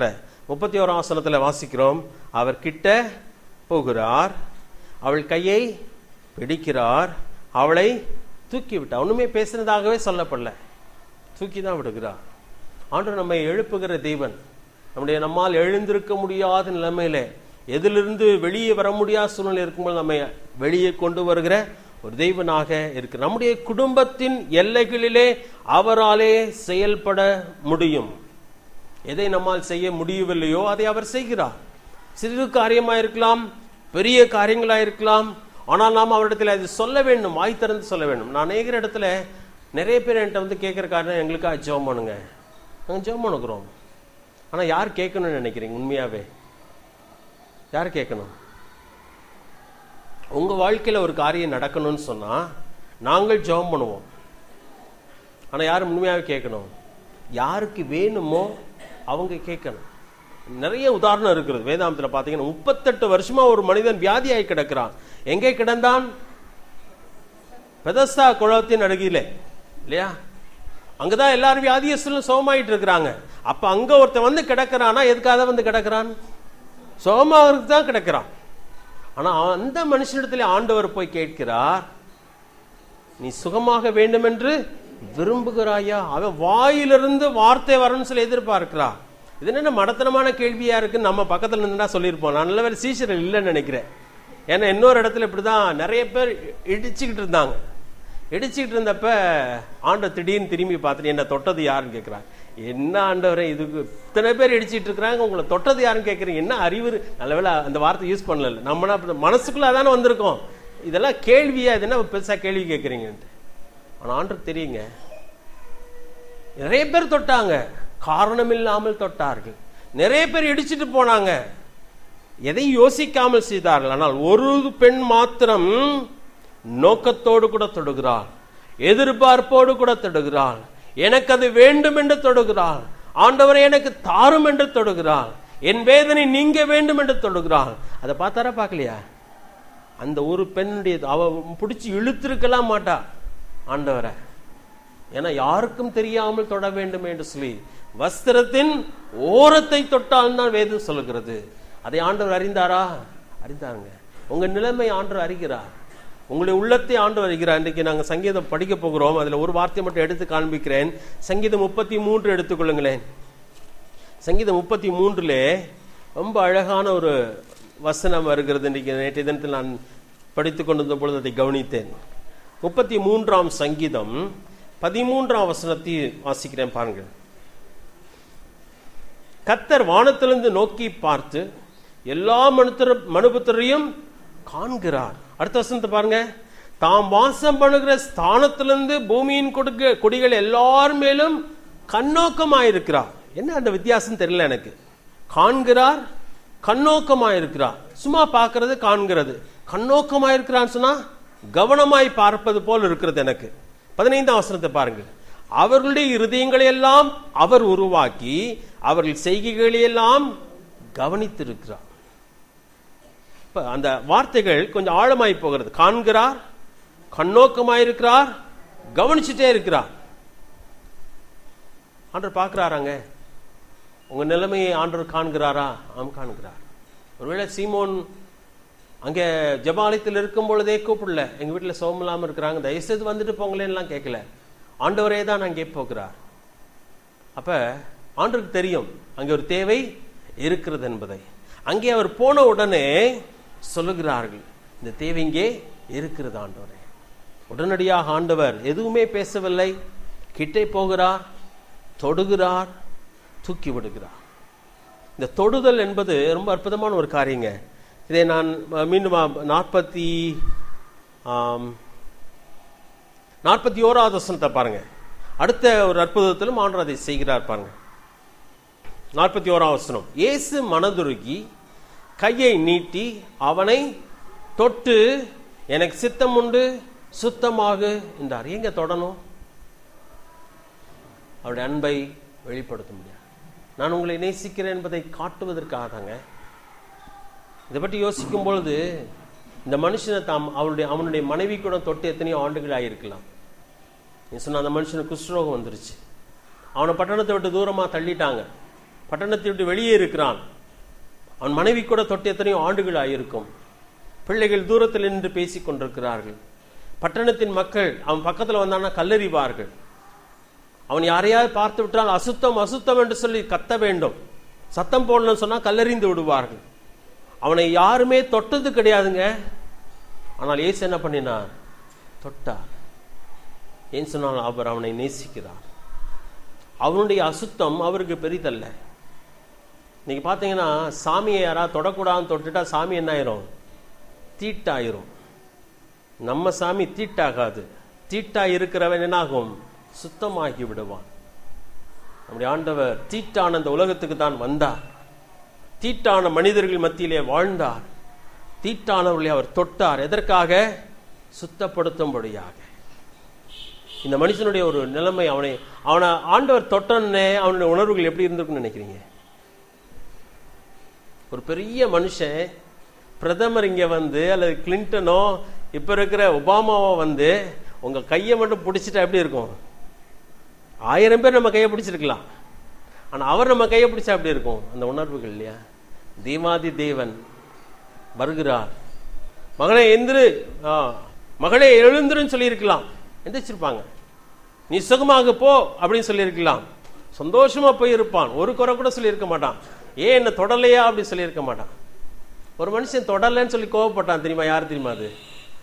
முப்பத்தி ஓராம் வசனத்தில் வாசிக்கிறோம் அவர் கிட்ட போகிறார் அவள் கையை பிடிக்கிறார் அவளை தூக்கி விட்டார் ஒண்ணுமே பேசினதாகவே சொல்லப்படல தூக்கி தான் விடுகிறார் ஆண்டு நம்மை எழுப்புகிற தெய்வன் நம்முடைய நம்மால் எழுந்திருக்க முடியாத நிலைமையில எதிலிருந்து வெளியே வர முடியாத சூழ்நிலை இருக்கும்போது நம்மை வெளியே கொண்டு வருகிற ஒரு தெய்வனாக இருக்கு நம்முடைய குடும்பத்தின் எல்லைகளிலே அவராலே செயல்பட முடியும் எதை நம்மால் செய்ய முடியவில்லையோ அதை அவர் செய்கிறார் சிறு காரியமா இருக்கலாம் பெரிய காரியங்களா இருக்கலாம் ஆனால் நாம் அவரிடத்தில் அது சொல்ல வேண்டும் வாய் திறந்து சொல்ல வேண்டும் நான் அநேகர் இடத்துல நிறைய பேர் என்கிட்ட வந்து கேட்குற காரணம் எங்களுக்காக ஜெபம் பண்ணுங்க நாங்கள் ஜெபம் பண்ணுக்கிறோம் ஆனால் யார் கேட்கணும்னு நினைக்கிறீங்க உண்மையாவே யார் கேட்கணும் உங்க வாழ்க்கையில ஒரு காரியம் நடக்கணும்னு சொன்னா நாங்கள் ஜெபம் பண்ணுவோம் ஆனா யார் உண்மையாவே கேட்கணும் யாருக்கு வேணுமோ அவங்க கேட்கணும் நிறைய உதாரணம் இருக்கிறது வேதாந்தத்தில் பார்த்தீங்கன்னா முப்பத்தெட்டு வருஷமா ஒரு மனிதன் வியாதியாய் கிடக்கிறான் எங்கே கிடந்தான் பெதஸ்தா குளத்தின் அருகிலே இல்லையா அங்கதான் எல்லாரும் வியாதியஸ்தலும் சுகமாயிட்டு இருக்கிறாங்க அப்ப அங்க ஒருத்தன் வந்து கிடக்கிறானா எதுக்காக வந்து கிடக்கிறான் சுகமாகிறதுக்கு தான் கிடக்கிறான் ஆனா அந்த மனுஷனிடத்துல ஆண்டவர் போய் கேட்கிறார் நீ சுகமாக வேண்டும் என்று விரும்புகிறாயா அவன் வாயிலிருந்து வார்த்தை வரணும்னு சொல்லி எதிர்பார்க்கிறா இது என்ன மடத்தனமான கேள்வியா இருக்குன்னு நம்ம பக்கத்துல இருந்தா சொல்லியிருப்போம் நான் நல்ல வேலை சீசர்கள் இல்லைன்னு நினைக்கிறேன் ஏன்னா இன்னொரு இடத்துல இப்படிதான் நிறைய பேர் இடிச்சுக்கிட்டு இருந்தாங்க இடிச்சுக்கிட்டு இருந்தப்ப ஆண்டவர் திடீர்னு திரும்பி பார்த்துட்டு என்ன தொட்டது யாருன்னு கேட்கிறாங்க என்ன ஆண்டவரே இதுக்கு இத்தனை பேர் இடிச்சிட்டு இருக்கிறாங்க உங்களை தொட்டது யாருன்னு கேட்குறீங்க என்ன அறிவு நல்ல வேளை அந்த வார்த்தை யூஸ் பண்ணல நம்மனா மனசுக்குள்ள அதானே வந்திருக்கோம் இதெல்லாம் கேள்வியா இது என்ன பெருசா கேள்வி கேட்குறீங்கன்ட்டு ஆனால் ஆண்டருக்கு தெரியுங்க நிறைய பேர் தொட்டாங்க காரணம் இல்லாமல் தொட்டார்கள் நிறைய பேர் இடிச்சிட்டு போனாங்க எதையும் யோசிக்காமல் செய்தார்கள் ஆனால் ஒரு பெண் மாத்திரம் நோக்கத்தோடு கூட தொடுகிறாள் எதிர்பார்ப்போடு கூட தொடுகிறாள் எனக்கு அது வேண்டும் என்று தொடுகிறாள் ஆண்டவரை எனக்கு தாரும் என்று தொடுகிறாள் என் வேதனை நீங்க வேண்டும் என்று தொடுகிறாள் அதை பார்த்தாரா பார்க்கலையா அந்த ஒரு பெண்ணுடைய அவ பிடிச்சி இழுத்திருக்கலாம் மாட்டா ஆண்டவரை ஏன்னா யாருக்கும் தெரியாமல் தொட வேண்டும் என்று சொல்லி வஸ்திரத்தின் ஓரத்தை தொட்டால் தான் வேதம் சொல்லுகிறது அதை ஆண்டவர் அறிந்தாரா அறிந்தாருங்க உங்க நிலைமை ஆண்டவர் அறிகிறார் உங்களுடைய உள்ளத்தை ஆண்டு வருகிறார் இன்றைக்கு நாங்கள் சங்கீதம் படிக்க போகிறோம் அதில் ஒரு வார்த்தை மட்டும் எடுத்து காண்பிக்கிறேன் சங்கீதம் முப்பத்தி மூன்று எடுத்துக்கொள்ளுங்களேன் சங்கீதம் முப்பத்தி மூன்றுல ரொம்ப அழகான ஒரு வசனம் வருகிறது இன்றைக்கு நேற்றைய தினத்தில் நான் படித்து கொண்டிருந்த பொழுது அதை கவனித்தேன் முப்பத்தி மூன்றாம் சங்கீதம் பதிமூன்றாம் வசனத்தை வாசிக்கிறேன் பாருங்கள் கத்தர் வானத்திலிருந்து நோக்கி பார்த்து எல்லா மனுத்தர மனுபுத்தரையும் காண்கிறார் அடுத்த வசனத்தை பாருங்க தாம் வாசம் பண்ணுகிற ஸ்தானத்திலிருந்து பூமியின் கொடுக்க கொடிகள் எல்லார் மேலும் கண்ணோக்கமாயிருக்கிறார் என்ன அந்த வித்தியாசம் தெரியல எனக்கு காண்கிறார் கண்ணோக்கமாயிருக்கிறார் சும்மா பார்க்கிறது காண்கிறது கண்ணோக்கமாயிருக்கிறான்னு சொன்னா கவனமாய் பார்ப்பது போல் இருக்கிறது எனக்கு பதினைந்தாம் அவசரத்தை பாருங்கள் அவர்களுடைய இருதயங்களை எல்லாம் அவர் உருவாக்கி அவர்கள் செய்கைகளை எல்லாம் கவனித்திருக்கிறார் இப்ப அந்த வார்த்தைகள் கொஞ்சம் ஆழமாய் போகிறது காண்கிறார் கண்ணோக்கமாயிருக்கிறார் கவனிச்சுட்டே இருக்கிறார் ஆண்டர் பார்க்கிறாராங்க உங்க நிலைமையை ஆண்டவர் காண்கிறாரா ஆம் காண்கிறார் ஒருவேளை சீமோன் அங்கே ஜபாலயத்தில் இருக்கும் பொழுதே கூப்பிடல எங்க வீட்டில் சோகம் இல்லாமல் இருக்கிறாங்க தயவுசெய்து வந்துட்டு போங்களேன்லாம் கேட்கல ஆண்டவரே தான் அங்கே போகிறார் அப்ப ஆண்டருக்கு தெரியும் அங்கே ஒரு தேவை இருக்கிறது என்பதை அங்கே அவர் போன உடனே சொல்லுகிறார்கள் இந்த தேவை இங்கே இருக்கிறது ஆண்டவரே உடனடியாக ஆண்டவர் எதுவுமே பேசவில்லை கிட்டே போகிறார் தொடுகிறார் தூக்கி விடுகிறார் இந்த தொடுதல் என்பது ரொம்ப அற்புதமான ஒரு காரியங்க இதை நான் மீண்டும் நாற்பத்தி நாற்பத்தி ஓராவது வசனத்தை பாருங்க அடுத்த ஒரு அற்புதத்திலும் ஆண்டவர் அதை செய்கிறார் பாருங்க நாற்பத்தி ஓராம் வசனம் இயேசு மனதுருகி கையை நீட்டி அவனை தொட்டு எனக்கு சித்தம் உண்டு சுத்தமாக என்றார் எங்க தொடணும் அவருடைய அன்பை வெளிப்படுத்த முடியாது நான் உங்களை நேசிக்கிறேன் என்பதை காட்டுவதற்காக தாங்க இதை பற்றி யோசிக்கும் பொழுது இந்த மனுஷனை தாம் அவருடைய அவனுடைய மனைவி கூட தொட்டு எத்தனையோ ஆண்டுகள் ஆகியிருக்கலாம் நீ சொன்ன அந்த மனுஷனுக்கு குஷ்ரோகம் வந்துருச்சு அவனை பட்டணத்தை விட்டு தூரமாக தள்ளிட்டாங்க பட்டணத்தை விட்டு வெளியே இருக்கிறான் அவன் மனைவி கூட தொட்டு எத்தனையோ ஆண்டுகள் ஆயிருக்கும் பிள்ளைகள் தூரத்தில் நின்று பேசிக் கொண்டிருக்கிறார்கள் பட்டணத்தின் மக்கள் அவன் பக்கத்தில் வந்தான்னா கல்லறிவார்கள் அவன் யாரையாவது பார்த்து விட்டால் அசுத்தம் அசுத்தம் என்று சொல்லி கத்த வேண்டும் சத்தம் போடணும்னு சொன்னா கல்லறிந்து விடுவார்கள் அவனை யாருமே தொட்டது கிடையாதுங்க ஆனால் ஏசு என்ன பண்ணினார் தொட்டார் ஏன் சொன்னால் அவர் அவனை நேசிக்கிறார் அவனுடைய அசுத்தம் அவருக்கு பெரிதல்ல இன்னைக்கு பார்த்தீங்கன்னா சாமியை யாராவது தொடக்கூடாதுன்னு தொட்டுட்டா சாமி என்ன ஆயிரும் தீட்டாயிரும் நம்ம சாமி தீட்டாகாது தீட்டா இருக்கிறவன் என்னாகும் சுத்தமாகி விடுவான் நம்முடைய ஆண்டவர் தீட்டான அந்த உலகத்துக்கு தான் வந்தார் தீட்டான மனிதர்கள் மத்தியிலே வாழ்ந்தார் தீட்டானவர்களை அவர் தொட்டார் எதற்காக சுத்தப்படுத்தும்படியாக இந்த மனுஷனுடைய ஒரு நிலைமை அவனை அவனை ஆண்டவர் தொட்டனே அவனுடைய உணர்வுகள் எப்படி இருந்திருக்குன்னு நினைக்கிறீங்க ஒரு பெரிய மனுஷன் பிரதமர் இங்க வந்து அல்லது கிளின்டனோ இப்ப இருக்கிற ஒபாமாவோ வந்து உங்க கையை மட்டும் பிடிச்சிட்டா எப்படி இருக்கும் ஆயிரம் பேர் நம்ம கையை பிடிச்சிருக்கலாம் ஆனா அவர் நம்ம கையை பிடிச்சா எப்படி இருக்கும் அந்த உணர்வுகள் இல்லையா தீமாதி தேவன் வருகிறார் மகனே எந்திரு ஆ, மகளே எழுந்துருன்னு சொல்லியிருக்கலாம் எந்திரிச்சிருப்பாங்க நீ சுகமாக போ அப்படின்னு சொல்லியிருக்கலாம் சந்தோஷமா போய் இருப்பான் ஒரு குறை கூட சொல்லியிருக்க மாட்டான் ஏன் என்ன தொடலையா அப்படின்னு சொல்லியிருக்க மாட்டான் ஒரு மனுஷன் தொடலைன்னு சொல்லி கோவப்பட்டான் தெரியுமா யார் தெரியுமா அது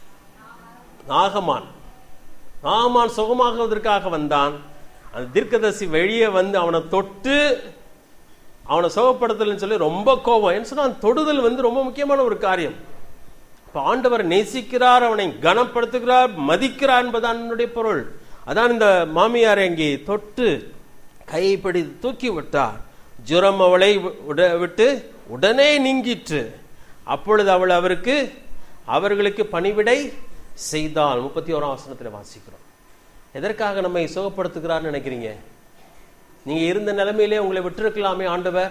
நாகமான் நாகமான் சுகமாகுவதற்காக வந்தான் அந்த தீர்க்கதரிசி வெளியே வந்து அவனை தொட்டு அவனை சுகப்படுத்தலன்னு சொல்லி ரொம்ப கோபம் என்ன சொன்னா அந்த தொடுதல் வந்து ரொம்ப முக்கியமான ஒரு காரியம் இப்ப ஆண்டவர் நேசிக்கிறார் அவனை கனப்படுத்துகிறார் மதிக்கிறார் என்பதான் என்னுடைய பொருள் அதான் இந்த மாமியார் அங்கே தொட்டு கையை பிடித்து தூக்கி விட்டார் ஜுரம் அவளை உட- விட்டு உடனே நீங்கிற்று அப்பொழுது அவள் அவருக்கு அவர்களுக்கு பணிவிடை செய்தாள் முப்பத்தி ஓராம் வசனத்தில் வாசிக்கிறோம் எதற்காக நம்மை சுகப்படுத்துகிறார்னு நினைக்கிறீங்க நீங்க இருந்த நிலைமையிலே உங்களை விட்டிருக்கலாமே ஆண்டவர்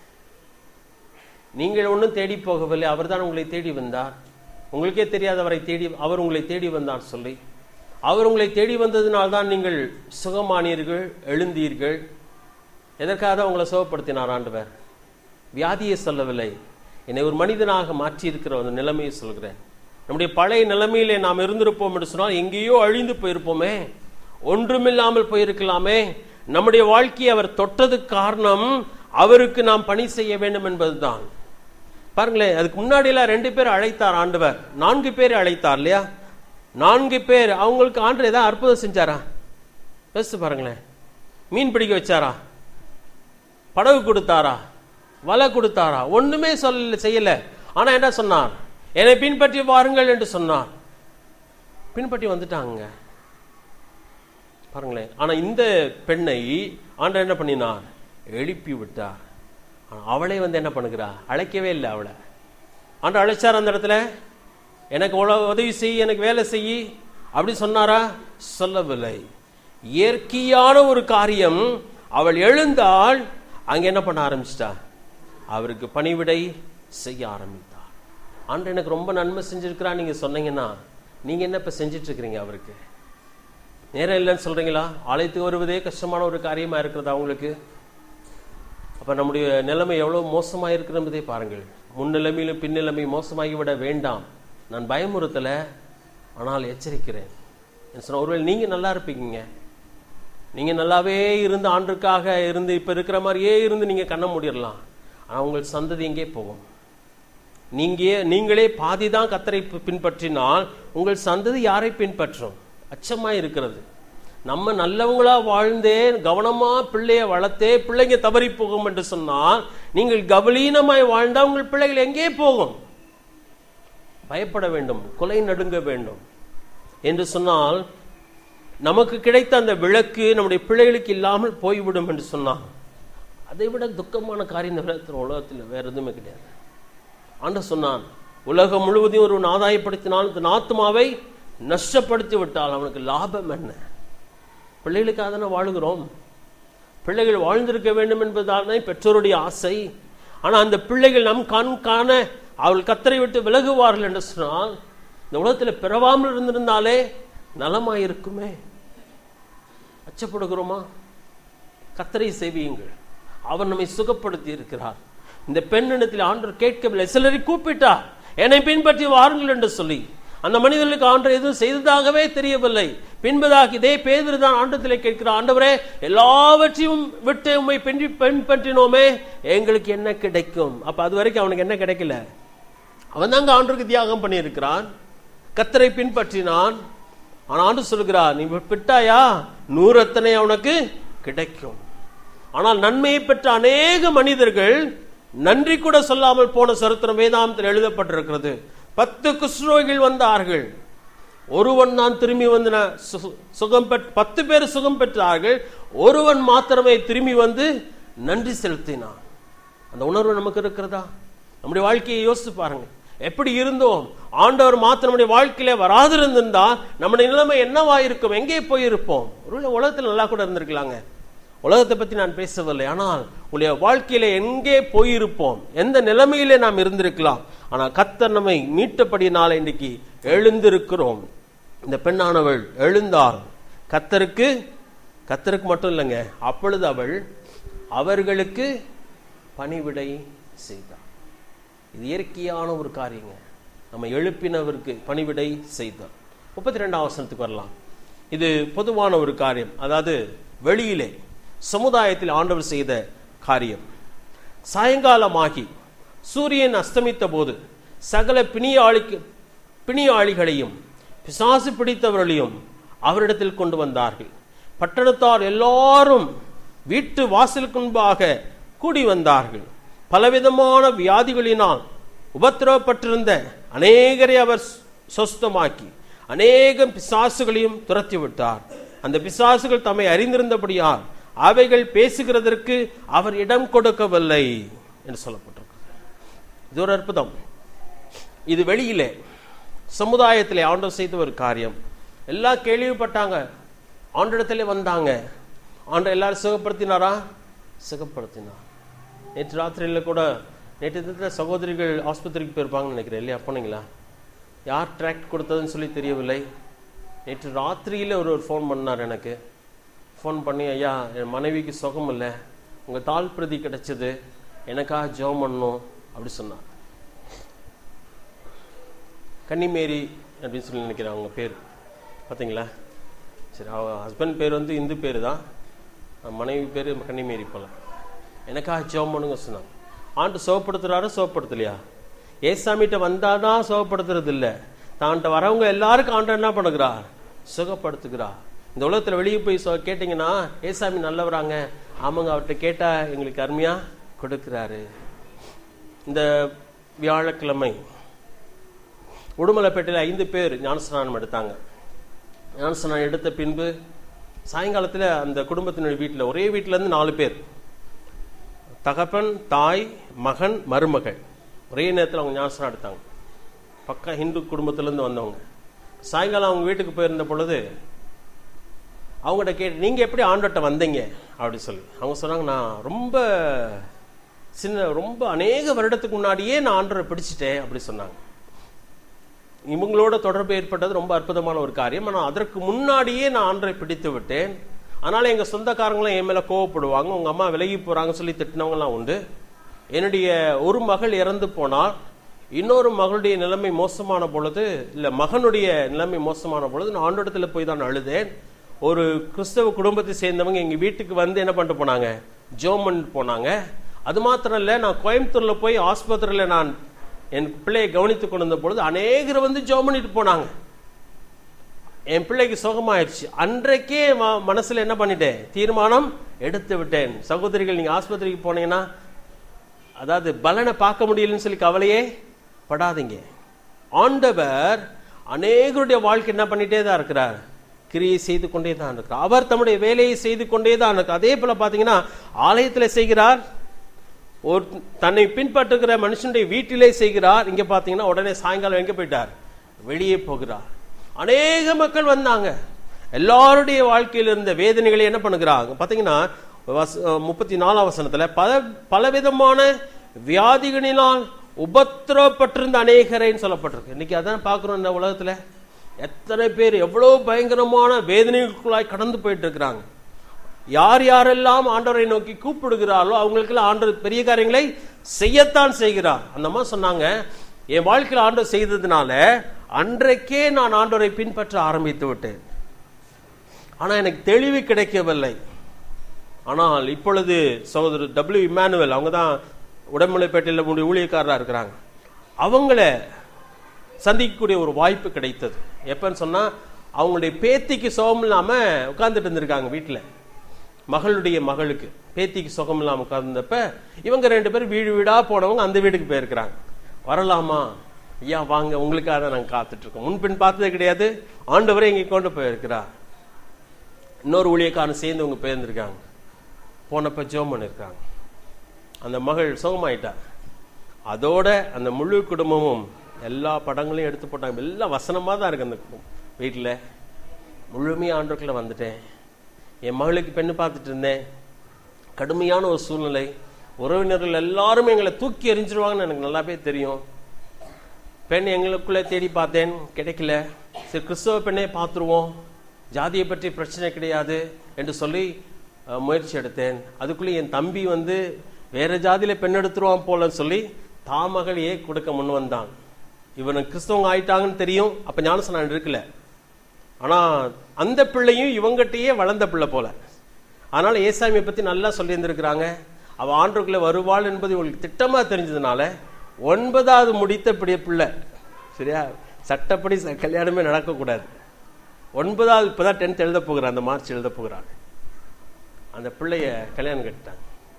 நீங்கள் ஒன்றும் தேடி போகவில்லை அவர்தான் உங்களை தேடி வந்தார் உங்களுக்கே தெரியாதவரை தேடி அவர் உங்களை தேடி வந்தார் சொல்லி அவர் உங்களை தேடி வந்ததினால்தான் நீங்கள் சுகமானீர்கள் எழுந்தீர்கள் எதற்காக தான் உங்களை சுகப்படுத்தினார் ஆண்டவர் வியாதியை சொல்லவில்லை என்னை ஒரு மனிதனாக மாற்றி இருக்கிற ஒரு நிலைமையை சொல்கிறேன் நம்முடைய பழைய நிலைமையிலே நாம் இருந்திருப்போம் என்று சொன்னால் எங்கேயோ அழிந்து போயிருப்போமே ஒன்றுமில்லாமல் போயிருக்கலாமே நம்முடைய வாழ்க்கையை அவர் தொட்டதுக்கு காரணம் அவருக்கு நாம் பணி செய்ய வேண்டும் என்பதுதான் பாருங்களேன் அதுக்கு முன்னாடியெல்லாம் ரெண்டு பேர் அழைத்தார் ஆண்டவர் நான்கு பேர் அழைத்தார் இல்லையா நான்கு பேர் அவங்களுக்கு ஆண்டு ஏதாவது அற்புதம் செஞ்சாரா யோசிச்சு பாருங்களேன் மீன் பிடிக்க வச்சாரா படகு கொடுத்தாரா வலை கொடுத்தாரா ஒண்ணுமே சொல்ல செய்யல ஆனா என்ன சொன்னார் என்னை பின்பற்றி வாருங்கள் என்று சொன்னார் பின்பற்றி வந்துட்டாங்க பாருங்களேன் ஆனா இந்த பெண்ணை ஆண்டவர் என்ன பண்ணினார் எழுப்பி விட்டார் ஆனா அவளே வந்து என்ன பண்ணுகிறா அழைக்கவே இல்லை அவளை ஆண்டு அழைச்சார் அந்த இடத்துல எனக்கு உல- உதவி செய் எனக்கு வேலை செய் அப்படி சொன்னாரா சொல்லவில்லை இயற்கையான ஒரு காரியம் அவள் எழுந்தால் அங்க என்ன பண்ண ஆரம்பிச்சிட்டா அவருக்கு பணிவிடை செய்ய ஆரம்பித்தார் ஆண்டு எனக்கு ரொம்ப நன்மை செஞ்சிருக்கிறா நீங்க சொன்னீங்கன்னா நீங்க என்ன இப்ப செஞ்சிட்டு இருக்கிறீங்க அவருக்கு நேரம் இல்லைன்னு சொல்றீங்களா ஆலயத்துக்கு வருவதே கஷ்டமான ஒரு காரியமா இருக்கிறதா உங்களுக்கு அப்ப நம்முடைய நிலைமை எவ்வளவு மோசமா இருக்கிறது என்பதை பாருங்கள் முன் நிலைமையிலும் பின் நிலைமை மோசமாகி விட வேண்டாம் நான் பயமுறுத்தல ஆனால் எச்சரிக்கிறேன் என்ன சொன்னா, ஒருவேளை நீங்க நல்லா இருப்பீங்க நீங்க நல்லாவே இருந்து ஆண்டுக்காக இருந்து இப்ப இருக்கிற மாதிரியே இருந்து நீங்க கண்ண மூடிடலாம் ஆனா உங்கள் சந்ததி எங்கே போகும் நீங்க நீங்களே பாதி தான் கத்தரை பி- பின்பற்றினால் உங்கள் சந்ததி யாரை பின்பற்றும் அச்சமா இருக்கிறது நம்ம நல்லவங்களா வாழ்ந்தே கவனமா பிள்ளைய வளர்த்தே பிள்ளைங்க தவறி போகும் என்று சொன்னால் நீங்கள் கவலீனமாய் வாழ்ந்தா உங்கள் பிள்ளைகள் எங்கே போகும் பயப்பட வேண்டும் கொலை நடுங்க வேண்டும் என்று சொன்னால் நமக்கு கிடைத்த அந்த விளக்கு நம்முடைய பிள்ளைகளுக்கு இல்லாமல் போய்விடும் என்று சொன்னான் அதை விட துக்கமான காரியம் இந்த உலகத்தில் உலகத்தில் வேற எதுவுமே கிடையாது ஆண்டவர் சொன்னான் உலகம் முழுவதையும் ஒரு ஆதாயப்படுத்தினால் இந்த ஆத்மாவை நஷ்டப்படுத்தி விட்டால் அவனுக்கு லாபம் என்ன பிள்ளைகளுக்காக தானே வாழுகிறோம் பிள்ளைகள் வாழ்ந்திருக்க வேண்டும் என்பதால் தான் பெற்றோருடைய ஆசை ஆனா அந்த பிள்ளைகள் நம் கண் காண அவள் கத்தரை விட்டு விலகுவார்கள் என்று சொன்னால் இந்த உலகத்தில் பிறவாமல் இருந்திருந்தாலே நலமாயிருக்குமே அச்சப்படுகிறோமா கத்தரை சேவியுங்கள் அவர் நம்மை சுகப்படுத்தி இருக்கிறார் இந்த பெண்ணிடத்தில் ஆண்டவர் கேட்கவில்லை சிலரை கூப்பிட்டார் என்னை பின்பற்றி வாருங்கள் என்று சொல்லி அந்த மனிதர்களுக்கு ஆண்டவர் எதுவும் செய்ததாகவே தெரியவில்லை பின்பதாக இதே பேதர் தான் ஆண்டத்திலே கேட்கிறார் ஆண்டவரே எல்லாவற்றையும் விட்டு உண்மை பின்பற்றி பின்பற்றினோமே எங்களுக்கு என்ன கிடைக்கும் அப்ப அது வரைக்கும் அவனுக்கு என்ன கிடைக்கல அவன் தாங்க ஆண்டருக்கு தியாகம் பண்ணியிருக்கிறான் கத்தரை பின்பற்றினான் ஆனா ஆண்டு சொல்கிறார் நீ விட்டாயா நூறு எத்தனை அவனுக்கு கிடைக்கும் ஆனால் நன்மையை பெற்ற அநேக மனிதர்கள் நன்றி கூட சொல்லாமல் போன சரித்திரம் வேதாந்தத்தில் எழுதப்பட்டிருக்கிறது பத்து குஷ்ரோகிகள் வந்தார்கள் ஒருவன் தான் திரும்பி வந்து ந- சு- சுகம் பெற் பத்து பேர் சுகம் பெற்றார்கள் ஒருவன் மாத்திரமே திரும்பி வந்து நன்றி செலுத்தினான் அந்த உணர்வு நமக்கு இருக்கிறதா நம்முடைய வாழ்க்கையை யோசித்து பாருங்க எப்படி இருந்தோம் ஆண்டவர் மாத்திரம் நம்முடைய வாழ்க்கையில வராதிருந்திருந்தா நம்முடைய நிலைமை என்னவா இருக்கும் எங்கே போயிருப்போம் ஒருவேளை உலகத்தில் நல்லா கூட இருந்திருக்கலாங்க உலகத்தை பத்தி நான் பேசவில்லை ஆனால் உங்களுடைய வாழ்க்கையில எங்கே போயிருப்போம் எந்த நிலைமையிலே நாம் இருந்திருக்கலாம் ஆனால் கத்தர் நம்மை மீட்டபடியினால இன்றைக்கு எழுந்திருக்கிறோம் இந்த பெண்ணானவள் எழுந்தாள் கத்தருக்கு கத்தருக்கு மட்டும் இல்லைங்க அப்பொழுது அவள் அவர்களுக்கு பணிவிடை செய்தார் இது இயற்கையான ஒரு காரியங்க நம்ம எழுப்பினவருக்கு பணிவிடை செய்தார் முப்பத்தி ரெண்டாம் வசனத்துக்கு வரலாம் இது பொதுவான ஒரு காரியம் அதாவது வெளியிலே சமுதாயத்தில் ஆண்டவர் செய்த காரியம் சாயங்காலமாகி சூரியன் அஸ்தமித்த போது சகல பிணியாளிக்கு பிணியாளிகளையும் பிசாசு பிடித்தவர்களையும் அவரிடத்தில் கொண்டு வந்தார்கள் பட்டணத்தார் எல்லாரும் வீட்டு வாசலுக்கு முன்பாக கூடி வந்தார்கள் பலவிதமான வியாதிகளினால் உபத்திரவப்பட்டிருந்த அநேகரை அவர் சொஸ்தமாக்கி அநேகம் பிசாசுகளையும் துரத்தி விட்டார் அந்த பிசாசுகள் தம்மை அறிந்திருந்தபடியால் அவைகள் பேசுகிறதற்கு அவர் இடம் கொடுக்கவில்லை என்று சொல்லப்பட்டிருக்கு இது ஒரு அற்புதம் இது வெளியிலே சமுதாயத்திலே ஆண்டவர் செய்த ஒரு காரியம் எல்லாம் கேள்விப்பட்டாங்க ஆண்டிடத்திலே வந்தாங்க ஆண்டவர் எல்லாரும் சுகப்படுத்தினாரா சுகப்படுத்தினார் நேற்று ராத்திரியில் கூட நேற்று தினத்தில் சகோதரிகள் ஆஸ்பத்திரிக்கு போயிருப்பாங்கன்னு நினைக்கிறேன் இல்லையா போனீங்களா யார் ட்ராக்ட் கொடுத்ததுன்னு சொல்லி தெரியவில்லை நேற்று ராத்திரியில் ஒரு ஒரு ஃபோன் பண்ணார் எனக்கு ஃபோன் பண்ணி ஐயா என் மனைவிக்கு சுகம் இல்லை உங்கள் தாள் பிரதி கிடைச்சது எனக்காக ஜெபம் பண்ணணும் அப்படி சொன்னார் கன்னிமேரி அப்படின்னு சொல்லி நினைக்கிறேன் அவங்க பேர் பார்த்தீங்களா சரி அவங்க ஹஸ்பண்ட் பேர் வந்து இந்து பேர் தான் மனைவி பேர் கன்னிமேரி போல எனக்காக ஜெபம் பண்ணுங்க சொன்னாங்க ஆண்டு சுகப்படுத்துறாரு சுகப்படுத்தலையா ஏசாமிகிட்ட வந்தாதான் சுகப்படுத்துறது இல்லை தான்கிட்ட வரவங்க எல்லாருக்கும் ஆண்டு என்ன பண்ணுகிறார் சுகப்படுத்துகிறார் இந்த உலகத்தில் வெளியே போய் சொ கேட்டிங்கன்னா ஏசாமி நல்லவராங்க ஆமாங்க அவர்கிட்ட கேட்டால் எங்களுக்கு அருமையாக கொடுக்குறாரு இந்த வியாழக்கிழமை உடுமலைப்பேட்டையில் ஐந்து பேர் ஞானஸ்நானம் எடுத்தாங்க ஞானஸ்நானம் எடுத்த பின்பு சாயங்காலத்தில் அந்த குடும்பத்தினுடைய வீட்டில் ஒரே வீட்டிலேருந்து நாலு பேர் தகப்பன் தாய் மகன் மருமகள் ஒரே நேரத்தில் அவங்க ஞானஸ்நானம் எடுத்தாங்க பக்கா ஹிந்து குடும்பத்திலேருந்து வந்தவங்க சாயங்காலம் அவங்க வீட்டுக்கு போயிருந்த பொழுது அவங்ககிட்ட கேட்டு நீங்கள் எப்படி ஆண்டோட்ட வந்தீங்க அப்படி சொல்லி அவங்க சொன்னாங்க நான் ரொம்ப சின்ன ரொம்ப அநேக வருடத்துக்கு முன்னாடியே நான் ஆண்டரை பிடிச்சிட்டேன் அப்படி சொன்னாங்க இவங்களோட தொடர்பு ஏற்பட்டது ரொம்ப அற்புதமான ஒரு காரியம் ஆனால் அதற்கு முன்னாடியே நான் ஆண்டரை பிடித்து விட்டேன் அதனால எங்கள் சொந்தக்காரங்களும் என் மேலே கோவப்படுவாங்க உங்கள் அம்மா விலகி போகிறாங்க சொல்லி திட்டினவங்கலாம் உண்டு என்னுடைய ஒரு மகள் இறந்து போனால் இன்னொரு மகளுடைய நிலைமை மோசமான பொழுது இல்லை மகனுடைய நிலைமை மோசமான பொழுது நான் ஆண்டோடத்தில் போய் தான் அழுதேன் ஒரு கிறிஸ்தவ குடும்பத்தை சேர்ந்தவங்க எங்கள் வீட்டுக்கு வந்து என்ன பண்ணிட்டு போனாங்க ஜோமன் போனாங்க அது மாத்திரம் இல்லை நான் கோயம்புத்தூரில் போய் ஆஸ்பத்திரியில் நான் என் பிள்ளையை கவனித்து கொண்டு வந்த பொழுது அநேகர் வந்து ஜோம் பண்ணிட்டு போனாங்க என் பிள்ளைக்கு சுகமாயிடுச்சு அன்றைக்கே ம- மனசுல என்ன பண்ணிட்டேன் தீர்மானம் எடுத்து விட்டேன் சகோதரிகள் நீங்க ஆஸ்பத்திரிக்கு போனீங்கன்னா அதாவது பலனை பார்க்க முடியலன்னு சொல்லி கவலையே படாதீங்க ஆண்டவர் அநேகருடைய வாழ்க்கை என்ன பண்ணிட்டே தான் இருக்கிறார் கிரியை செய்து கொண்டே தான் இருக்கிறார் அவர் தம்முடைய வேலையை செய்து கொண்டே தான் இருக்கிறார் அதே போல பாத்தீங்கன்னா ஆலயத்தில் செய்கிறார் ஒரு தன்னை பின்பற்றுகிற மனுஷனுடைய வீட்டிலே செய்கிறார் இங்க பாத்தீங்கன்னா உடனே சாயங்காலம் எங்க போயிட்டார் வெளியே போகிறார் அநேக மக்கள் வந்தாங்க எல்லாருடைய வாழ்க்கையில் இருந்த வேதனைகளை என்ன பண்ணுகிறாங்க பாத்தீங்கன்னா வச- முப்பத்தி நாலாம் வசனத்துல பல பலவிதமான வியாதிகளினால் உபத்திரவப்பட்டிருந்த அநேகரைன்னு சொல்லப்பட்டிருக்கு இன்னைக்கு அதான் பார்க்கிறோம் இந்த உலகத்துல எத்தனை பேர் எவ்வளவு பயங்கரமான வேதனைகளுக்குள்ளாய் கடந்து போயிட்டு இருக்கிறாங்க யார் யாரெல்லாம் ஆண்டவரை நோக்கி கூப்பிடுகிறார்களோ அவங்களுக்கெல்லாம் ஆண்டவர் பெரிய காரியங்களை செய்யத்தான் செய்கிறார் அந்த அம்மா சொன்னாங்க என் வாழ்க்கையில் ஆண்டவர் செய்ததுனால அன்றைக்கே நான் ஆண்டவரை பின்பற்ற ஆரம்பித்து விட்டேன் ஆனா எனக்கு தெளிவு கிடைக்கவில்லை ஆனால் இப்பொழுது சகோதரர் டபிள்யூ இமானுவல் அவங்க தான் உடம்புலைப்பேட்டையில் நம்முடைய ஊழியக்காரராக இருக்கிறாங்க அவங்கள சந்திக்கக்கூடிய ஒரு வாய்ப்பு கிடைத்தது எப்பன்னு சொன்னா அவங்களுடைய பேத்திக்கு சுகம் இல்லாம உட்கார்ந்துட்டு இருந்திருக்காங்க வீட்டில் மகளுடைய மகளுக்கு பேத்திக்கு சுகம் இல்லாம உட்கார்ந்தப்ப இவங்க ரெண்டு பேரும் வீடு வீடா போனவங்க அந்த வீட்டுக்கு போயிருக்கிறாங்க வரலாமா ஐயா வாங்க உங்களுக்காக தான் நாங்கள் காத்துட்டு இருக்கோம் முன்பின் பார்த்தது கிடையாது ஆண்டவரே இங்கே கொண்டு போயிருக்கிறார் இன்னொரு ஊழியக்காரன் சேர்ந்து அவங்க போயிருந்திருக்காங்க போனப்ப ஜோம் பண்ணியிருக்காங்க அந்த மகள் சுகமாயிட்டா அதோட அந்த முழு குடும்பமும் எல்லா படங்களையும் எடுத்து போட்டாங்க எல்லாம் வசனமாக தான் இருக்கு அந்த குடும்பம் வீட்டில் முழுமையாக ஆண்டுக்குள்ள வந்துட்டேன் என் மகளுக்கு பெண்ணு பார்த்துட்டு இருந்தேன் கடுமையான ஒரு சூழ்நிலை உறவினர்கள் எல்லாரும் எங்களை தூக்கி எறிஞ்சிருவாங்கன்னு எனக்கு நல்லாவே தெரியும் பெண் எங்களுக்குள்ளே தேடி பார்த்தேன் கிடைக்கல சரி கிறிஸ்தவ பெண்ணே பார்த்துருவோம் ஜாதியை பற்றி பிரச்சனை கிடையாது என்று சொல்லி அஹ், முயற்சி எடுத்தேன் அதுக்குள்ளே என் தம்பி வந்து வேற ஜாதியில பெண் எடுத்துருவான் போலன்னு சொல்லி தாமகளையே கொடுக்க முன் வந்தான் இவனுக்கு கிறிஸ்தவங்க ஆயிட்டாங்கன்னு தெரியும் அப்ப ஞானசனான் இருக்கல ஆனா அந்த பிள்ளையும் இவங்கிட்டயே வளர்ந்த பிள்ளை போல அதனால ஏசாமியை பத்தி நல்லா சொல்லியிருந்திருக்கிறாங்க அவ ஆண்டுக்குள்ள வருவாள் என்பது இவங்களுக்கு திட்டமா தெரிஞ்சதுனால ஒன்பதாவது முடித்த பிடிய பிள்ளை சரியா சட்டப்படி ச- கல்யாணமே நடக்கக்கூடாது ஒன்பதாவது இப்பதான் டென்த் எழுத போகிறான் அந்த மார்ச் எழுத போகிறான் அந்த பிள்ளைய கல்யாணம் கட்டிட்டாங்க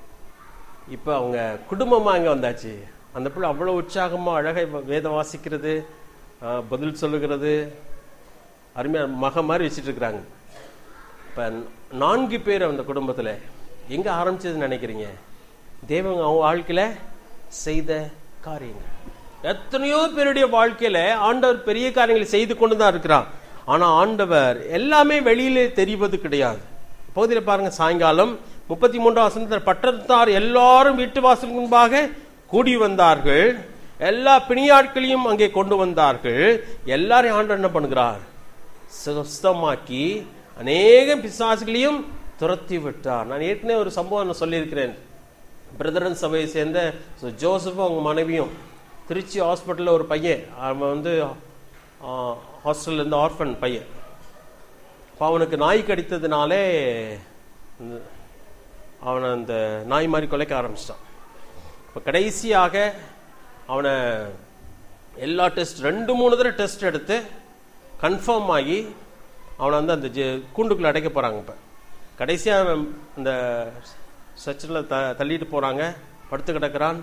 இப்போ அவங்க குடும்பமா அங்க வந்தாச்சு அந்த பிள்ளை அவ்வளவு உற்சாகமா அழகா இப்ப வேதம் வாசிக்கிறது ஆஹ், பதில் சொல்லுகிறது அருமையா மக மாதிரி வச்சுட்டு இருக்கிறாங்க இப்ப நான்கு பேர் அந்த குடும்பத்துல எங்க ஆரம்பிச்சதுன்னு நினைக்கிறீங்க தேவங்க அவங்க வாழ்க்கையில செய்த காரியங்கள் எத்தனையோ பேருடைய வாழ்க்கையில ஆண்டவர் பெரிய காரியங்களை செய்து கொண்டு தான் இருக்கிறார் ஆனா ஆண்டவர் எல்லாமே வெளியிலே தெரிவது கிடையாது பகுதியில பாருங்க சாயங்காலம் முப்பத்தி மூன்றாம் வசனத்தில் பட்டத்தார் எல்லாரும் வீட்டு வாசல் முன்பாக கூடி வந்தார்கள் எல்லா பிணியாட்களையும் அங்கே கொண்டு வந்தார்கள் எல்லாரையும் ஆண்டவர் என்ன பண்ணுகிறார் சுஸ்தமாக்கி அநேக பிசாசுகளையும் துரத்தி விட்டார் நான் ஏற்கனவே ஒரு சம்பவம் நான் சொல்லியிருக்கிறேன் பிரதரன் சபையை சேர்ந்த so ஜோசப்பும் அவங்க மனைவியும் திருச்சி ஹாஸ்பிட்டலில் ஒரு பையன் அவன் வந்து ஹாஸ்டல்ல இருந்து ஆர்ஃபன் பையன் அப்ப அவனுக்கு நாய் கடித்ததுனாலே இந்த- அவனை அந்த நாய் மாதிரி கொலைக்க ஆரம்பிச்சிட்டான் இப்போ கடைசியாக அவனை எல்லா டெஸ்ட் ரெண்டு மூணு தடவை டெஸ்ட் எடுத்து கன்ஃபார்ம் ஆகி அவனை வந்து அந்த ஜெ- கூண்டுக்குள்ள அடைக்க போறாங்க இப்போ கடைசியாக அவன் அந்த சர்ச்சில் த தள்ளிட்டு போறாங்க படுத்து கிடக்கிறான்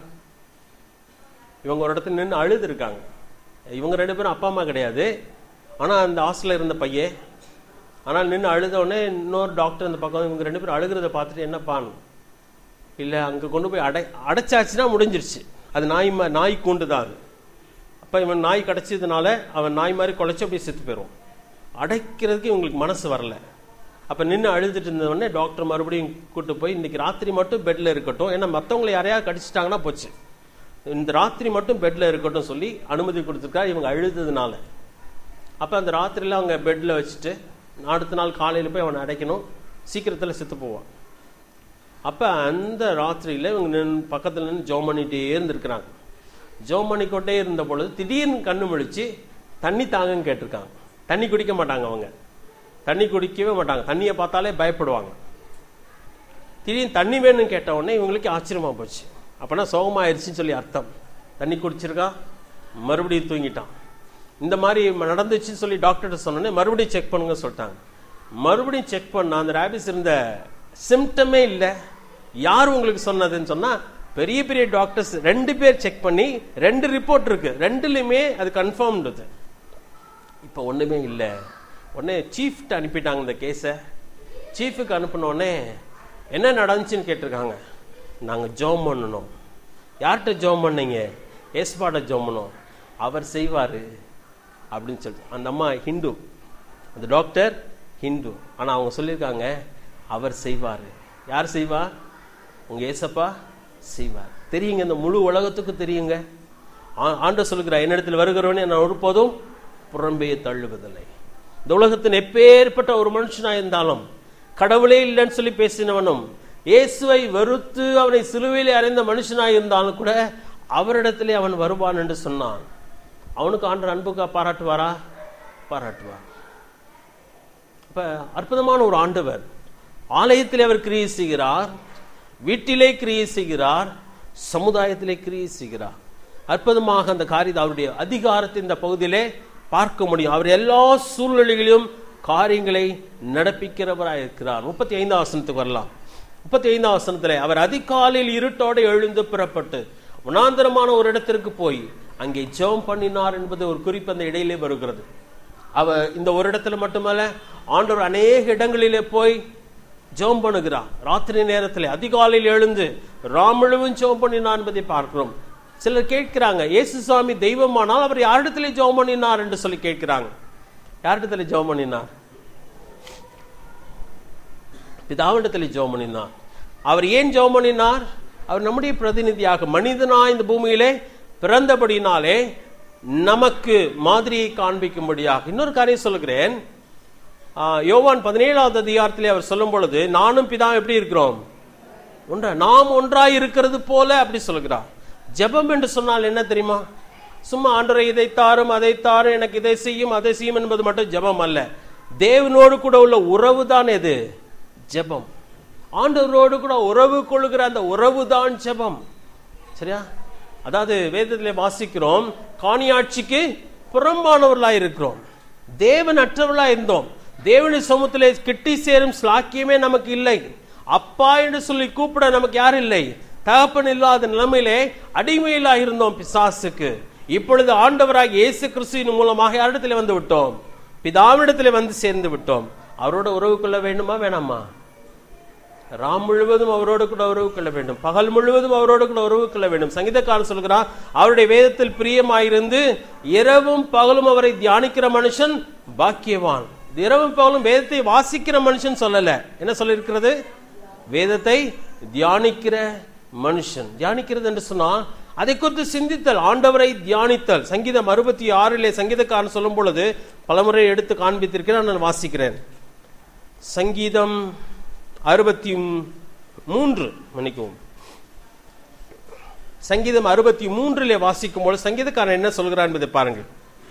இவங்க ஒரு இடத்துல நின்று அழுது இருக்காங்க இவங்க ரெண்டு பேரும் அப்பா அம்மா கிடையாது ஆனா அந்த ஹாஸ்டல்ல இருந்த பையன் ஆனால் நின்று அழுத உடனே இன்னொரு டாக்டர் அந்த பக்கம் இவங்க ரெண்டு பேரும் அழுகிறத பார்த்துட்டு என்னப்பான் இல்ல அங்க கொண்டு போய் அடை அடைச்சாச்சுன்னா முடிஞ்சிருச்சு அது நாய் மா- நாய் கூண்டு தான் அது அப்ப இவன் நாய் கிடைச்சதுனால அவன் நாய் மாதிரி குலைச்சு அப்படியே செத்து போயிடும் அடைக்கிறதுக்கு இவங்களுக்கு மனசு வரல அப்ப நின்று அழுதுட்டு இருந்த உடனே டாக்டர் மறுபடியும் கூட்டு போய் இன்னைக்கு ராத்திரி மட்டும் பெட்ல இருக்கட்டும் ஏன்னா மத்தவங்களை யாரையாவது கடிச்சிட்டாங்கன்னா போச்சு இந்த ராத்திரி மட்டும் பெட்ல இருக்கட்டும் சொல்லி அனுமதி கொடுத்துருக்காரு இவங்க அழுததுனால அப்ப அந்த ராத்திரியில அவங்க பெட்ல வச்சுட்டு அடுத்த நாள் காலையில போய் அவனை அடைக்கணும் சீக்கிரத்துல செத்து போவான் அப்ப அந்த ராத்திரியில இவங்க நின்னு பக்கத்துல நின்று ஜோம் பண்ணிட்டே இருந்திருக்கிறாங்க ஜோம் பண்ணிக்கொண்டே இருந்த பொழுது திடீர்னு கண்ணு முழிச்சு தண்ணி தாங்கன்னு கேட்டிருக்காங்க தண்ணி குடிக்க மாட்டாங்க அவங்க தண்ணி குடிக்கவே மாட்டாங்க தண்ணியை பார்த்தாலே பயப்படுவாங்க திடீர்னு தண்ணி வேணும்னு கேட்ட உடனே இவங்களுக்கு ஆச்சரியமா போச்சு அப்பனா சோகமாயிருச்சுன்னு சொல்லி அர்த்தம் தண்ணி குடிச்சிருக்கா மறுபடியும் தூங்கிட்டான் இந்த மாதிரி நடந்துச்சுன்னு சொல்லி டாக்டர்கிட்ட சொன்னோடனே மறுபடியும் செக் பண்ணுங்க சொல்லிட்டாங்க மறுபடியும் செக் பண்ணா அந்த ரேபிஸ் இருந்த சிம்டமே இல்லை யார் உங்களுக்கு சொன்னதுன்னு சொன்னா பெரிய பெரிய டாக்டர்ஸ் ரெண்டு பேர் செக் பண்ணி ரெண்டு ரிப்போர்ட் இருக்கு ரெண்டுலையுமே அது கன்ஃபார்ம்டு இப்போ ஒண்ணுமே இல்லை உடனே சீஃப்ட்ட அனுப்பிட்டாங்க இந்த கேஸை சீஃபுக்கு அனுப்பின உடனே என்ன நடந்துச்சுன்னு கேட்டிருக்காங்க நாங்க ஜோம் பண்ணணும் யார்கிட்ட ஜோம் பண்ணீங்க ஏஸ்பாட ஜோம் பண்ணோம் அவர் செய்வாரு அப்படின்னு சொல்லிட்டு அந்த அம்மா ஹிந்து அந்த டாக்டர் ஹிந்து ஆனா அவங்க சொல்லியிருக்காங்க அவர் செய்வாரு யார் செய்வா உங்க ஏசப்பா செய்வார் தெரியுங்க இந்த முழு உலகத்துக்கு தெரியுங்க ஆ- ஆண்டவர் சொல்லுகிறார் என்னிடத்தில் வருகிறவனே நான் ஒருபோதும் புறம்பே தள்ளுவதில்லை இந்த உலகத்தின் எப்பேற்பட்ட ஒரு மனுஷனா இருந்தாலும் கடவுளே இல்லைன்னு சொல்லி பேசினவனும் இயேசுவை வெறுத்து அவனை சிலுவையிலே அறைந்த மனுஷனாய் இருந்தாலும் கூட அவரிடத்திலே அவன் வருவான் என்று சொன்னான் அவனுக்கு ஆண்டர் அன்புக்கா பாராட்டுவாரா பாராட்டுவார் இப்ப அற்புதமான ஒரு ஆண்டவர் ஆலயத்திலே அவர் கிரியை செய்கிறார் வீட்டிலே கிரியை செய்கிறார் சமுதாயத்திலே கிரியை செய்கிறார் அற்புதமாக அந்த காரியத்தை அவருடைய அதிகாரத்தை இந்த பகுதியிலே பார்க்க முடியும் அவர் எல்லா சூழ்நிலைகளிலும் காரியங்களை நடப்பிக்கிறவராய் இருக்கிறார் முப்பத்தி ஐந்தாம் வசனத்துக்கு வரலாம் முப்பத்தி ஐந்தாம் வசனத்திலே அவர் அதிகாலையில் இருட்டோடு எழுந்து புறப்பட்டு வனாந்தரமான ஒரு இடத்திற்கு போய் அங்கே ஜெபம் பண்ணினார் என்பது ஒரு குறிப்பு அந்த இடையிலே வருகிறது அவர் இந்த ஒரு இடத்துல மட்டுமல்ல ஆண்டவர் அநேக இடங்களிலே போய் ஜெபம் பண்ணுகிறார் ராத்திரி நேரத்தில் அதிகாலையில் எழுந்து ராமுழுவும் ஜெபம் பண்ணினார் என்பதை பார்க்கிறோம் சிலர் கேட்கிறாங்க இயேசு சுவாமி தெய்வமானால் அவர் யாரிடத்திலே ஜெபம் பண்ணினார் என்று சொல்லி கேட்கிறாங்க யாரிடத்துல ஜெபம் பண்ணினார் பிதாவிடத்தில் ஜெபம் பண்ணினார் அவர் ஏன் ஜெபம் பண்ணினார் அவர் நம்முடைய பிரதிநிதியாக மனிதனா இந்த பூமியிலே பிறந்தபடினாலே நமக்கு மாதிரியை காண்பிக்கும்படியாக இன்னொரு காரியம் சொல்லுகிறேன் ஆ, யோவான் பதினேழாவது அதிகாரத்திலே அவர் சொல்லும் பொழுது நானும் பிதா எப்படி இருக்கிறோம் ஒன்றா நாம் ஒன்றாய் இருக்கிறது போல அப்படி சொல்கிறார் ஜெபம் என்று சொன்னால் என்ன தெரியுமா சும்மா ஆண்டரை இதை தாரும் அதை தாரும் எனக்கு இதை செய்யும் அதை செய்யும் என்பது மட்டும் ஜெபம் அல்ல தேவனோடு கூட உள்ள உறவு தான் எது ஜெபம் ஆண்டவரோடு கூட உறவு கொள்கிற அந்த உறவு தான் ஜெபம் சரியா அதாவது வேதத்திலே வாசிக்கிறோம் காணியாட்சிக்கு புறம்பானவர்களாய் இருக்கிறோம் தேவன் அற்றவர்களாய் இருந்தோம் தேவனுடைய சமூகத்திலே கிட்டி சேரும் ஸ்லாக்கியமே நமக்கு இல்லை அப்பா என்று சொல்லி கூப்பிட நமக்கு யார் இல்லை தகப்பன் இல்லாத நிலைமையிலே அடிமையிலா இருந்தோம் பிசாசுக்கு இப்பொழுது ஆண்டவராக இயேசு கிறிஸ்துவின் மூலமாக யாரிடத்திலே வந்து விட்டோம் பிதாவிடத்திலே வந்து சேர்ந்து விட்டோம் அவரோட உறவு கொள்ள வேண்டுமா வேணாமா ராம் முழுவதும் அவரோடு கூட உறவு கொள்ள வேண்டும் பகல் முழுவதும் அவரோடு கூட உறவு கொள்ள வேண்டும் சங்கீதக்காரன் சொல்கிறார் அவருடைய வேதத்தில் பிரியமாயிருந்து இரவும் பகலும் அவரை தியானிக்கிற மனுஷன் பாக்கியவான் இது இரவும் பகலும் வேதத்தை வாசிக்கிற மனுஷன் சொல்லல என்ன சொல்லியிருக்கிறது வேதத்தை தியானிக்கிற மனுஷன் தியானிக்கிறது என்று சொன்னால் அதை குறித்து சிந்தித்தல் ஆண்டவரை தியானித்தல் சங்கீதம் அறுபத்தி ஆறிலே சங்கீதக்காரன் சொல்லும் பொழுது பலமுறை எடுத்து காண்பித்திருக்கிறேன் நான் வாசிக்கிறேன் சங்கீதம் அறுபத்தி மூன்று மன்னிக்கவும் சங்கீதம் அறுபத்தி மூன்றிலே வாசிக்கும் போது சங்கீதக்காரன் என்ன சொல்கிறார் என்பதை பாருங்கள்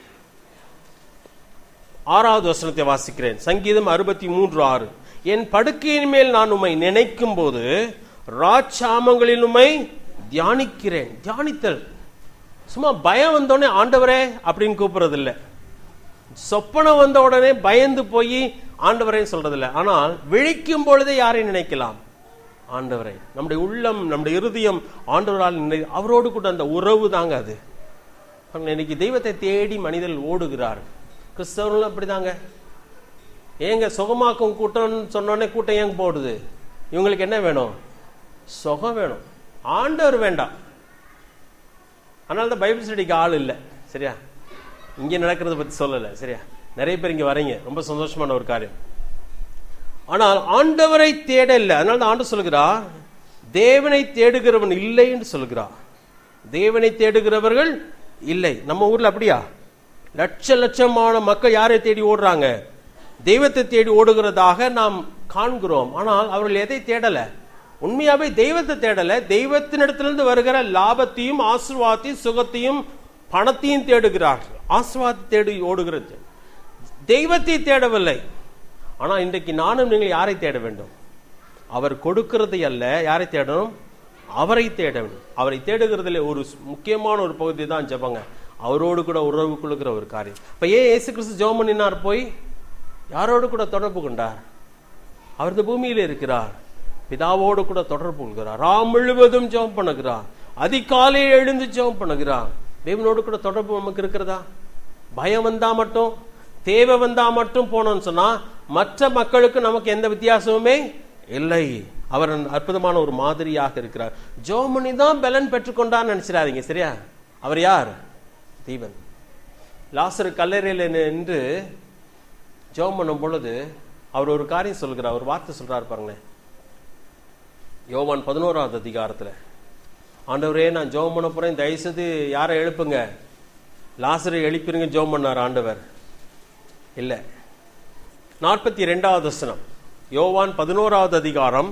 ஆறாவது வசனத்தை வாசிக்கிறேன் சங்கீதம் அறுபத்தி மூன்று ஆறு என் படுக்கையின் மேல் நான் உம்மை நினைக்கும் போது ராட்சாமங்களில் உம்மை தியானிக்கிறேன் தியானித்தல் சும்மா பயம் வந்தோடனே ஆண்டவரே அப்படின்னு கூப்பிடுறது இல்லை சொப்பனம் வந்த உடனே பயந்து போய் ஆண்டவரை சொல்றதில்ல ஆனால் விழிக்கும் பொழுதே யாரை நினைக்கலாம் ஆண்டவரை நம்முடைய உள்ளம் நம்முடைய இருதயம் ஆண்டவரால் நினை அவரோடு கூட அந்த உறவு தாங்க அது பாருங்க, இன்னைக்கு தெய்வத்தை தேடி மனிதர் ஓடுகிறார் கிறிஸ்தவர்களும் அப்படிதாங்க ஏங்க சுகமாக்கும் கூட்டம்னு சொன்னோடனே கூட்டம் ஏங்க போடுது இவங்களுக்கு என்ன வேணும் சுகம் வேணும் ஆண்டவர் வேண்டாம் அதனால தான் பைபிள் ஸ்டடிக்கு ஆள் இல்லை சரியா இங்கே நடக்கிறத பற்றி சொல்லலை சரியா நிறைய பேர் இங்கே வரீங்க ரொம்ப சந்தோஷமான ஒரு காரியம் ஆனால் ஆண்டவரை தேட இல்லை அதனால தான் ஆண்டு சொல்கிறார் தேவனை தேடுகிறவன் இல்லை என்று சொல்கிறார் தேவனை தேடுகிறவர்கள் இல்லை நம்ம ஊர்ல அப்படியா லட்ச லட்சமான மக்கள் யாரை தேடி ஓடுறாங்க தெய்வத்தை தேடி ஓடுகிறதாக நாம் காண்கிறோம் ஆனால் அவர்கள் எதை தேடல உண்மையாவே தெய்வத்தை தேடல தெய்வத்தினிடத்திலிருந்து வருகிற லாபத்தையும் ஆசீர்வாதத்தையும் சுகத்தையும் பணத்தையும் தேடுகிறார்கள் ஆசீர்வாதத்தை தேடி ஓடுகிறது தெய்வத்தை தேடவில்லை ஆனா இன்றைக்கு நானும் நீங்கள் யாரை தேட வேண்டும் அவர் கொடுக்கிறதை அல்ல யாரை தேடணும் அவரை தேட வேண்டும் அவரை தேடுகிறதுல ஒரு முக்கியமான ஒரு பகுதி தான் ஜெபங்க அவரோடு கூட உறவு கொள்ளுகிற ஒரு காரியம் இப்ப ஏன் இயேசு கிறிஸ்து ஜெபம் பண்ணினார் போய் யாரோடு கூட தொடர்பு கொண்டார் அவர் இந்த பூமியில இருக்கிறார் பிதாவோடு கூட தொடர்பு கொள்கிறார் ராம் முழுவதும் ஜெபம் பண்ணுகிறார் அதிகாலையே எழுந்து ஜெபம் பண்ணுகிறார் தேவனோடு கூட தொடர்பு நமக்கு இருக்கிறதா பயம் வந்தா மட்டும் தேவை வந்தா மட்டும் போனோம்னு சொன்னா மற்ற மக்களுக்கு நமக்கு எந்த வித்தியாசமுமே இல்லை அவர் அற்புதமான ஒரு மாதிரியாக இருக்கிறார் ஜோமணி தான் பலன் பெற்றுக்கொண்டான்னு நினைச்சிடாதீங்க சரியா அவர் யார் தீவன் லாசரு கல்லறையில் நின்று ஜெபம் பண்ணும் பொழுது அவர் ஒரு காரியம் சொல்கிறார் ஒரு வார்த்தை சொல்றாரு பாருங்களேன் யோவான் பதினோராவது அதிகாரத்துல ஆண்டவரே நான் ஜெபம் பண்ண போறேன் தயவுசெய்து யாரை எழுப்புங்க லாசரை எழுப்பிருங்க ஜெபம் பண்ணார் ஆண்டவர் இல்ல நாற்பத்தி ரெண்டாவது வசனம் யோவான் பதினோராவது அதிகாரம்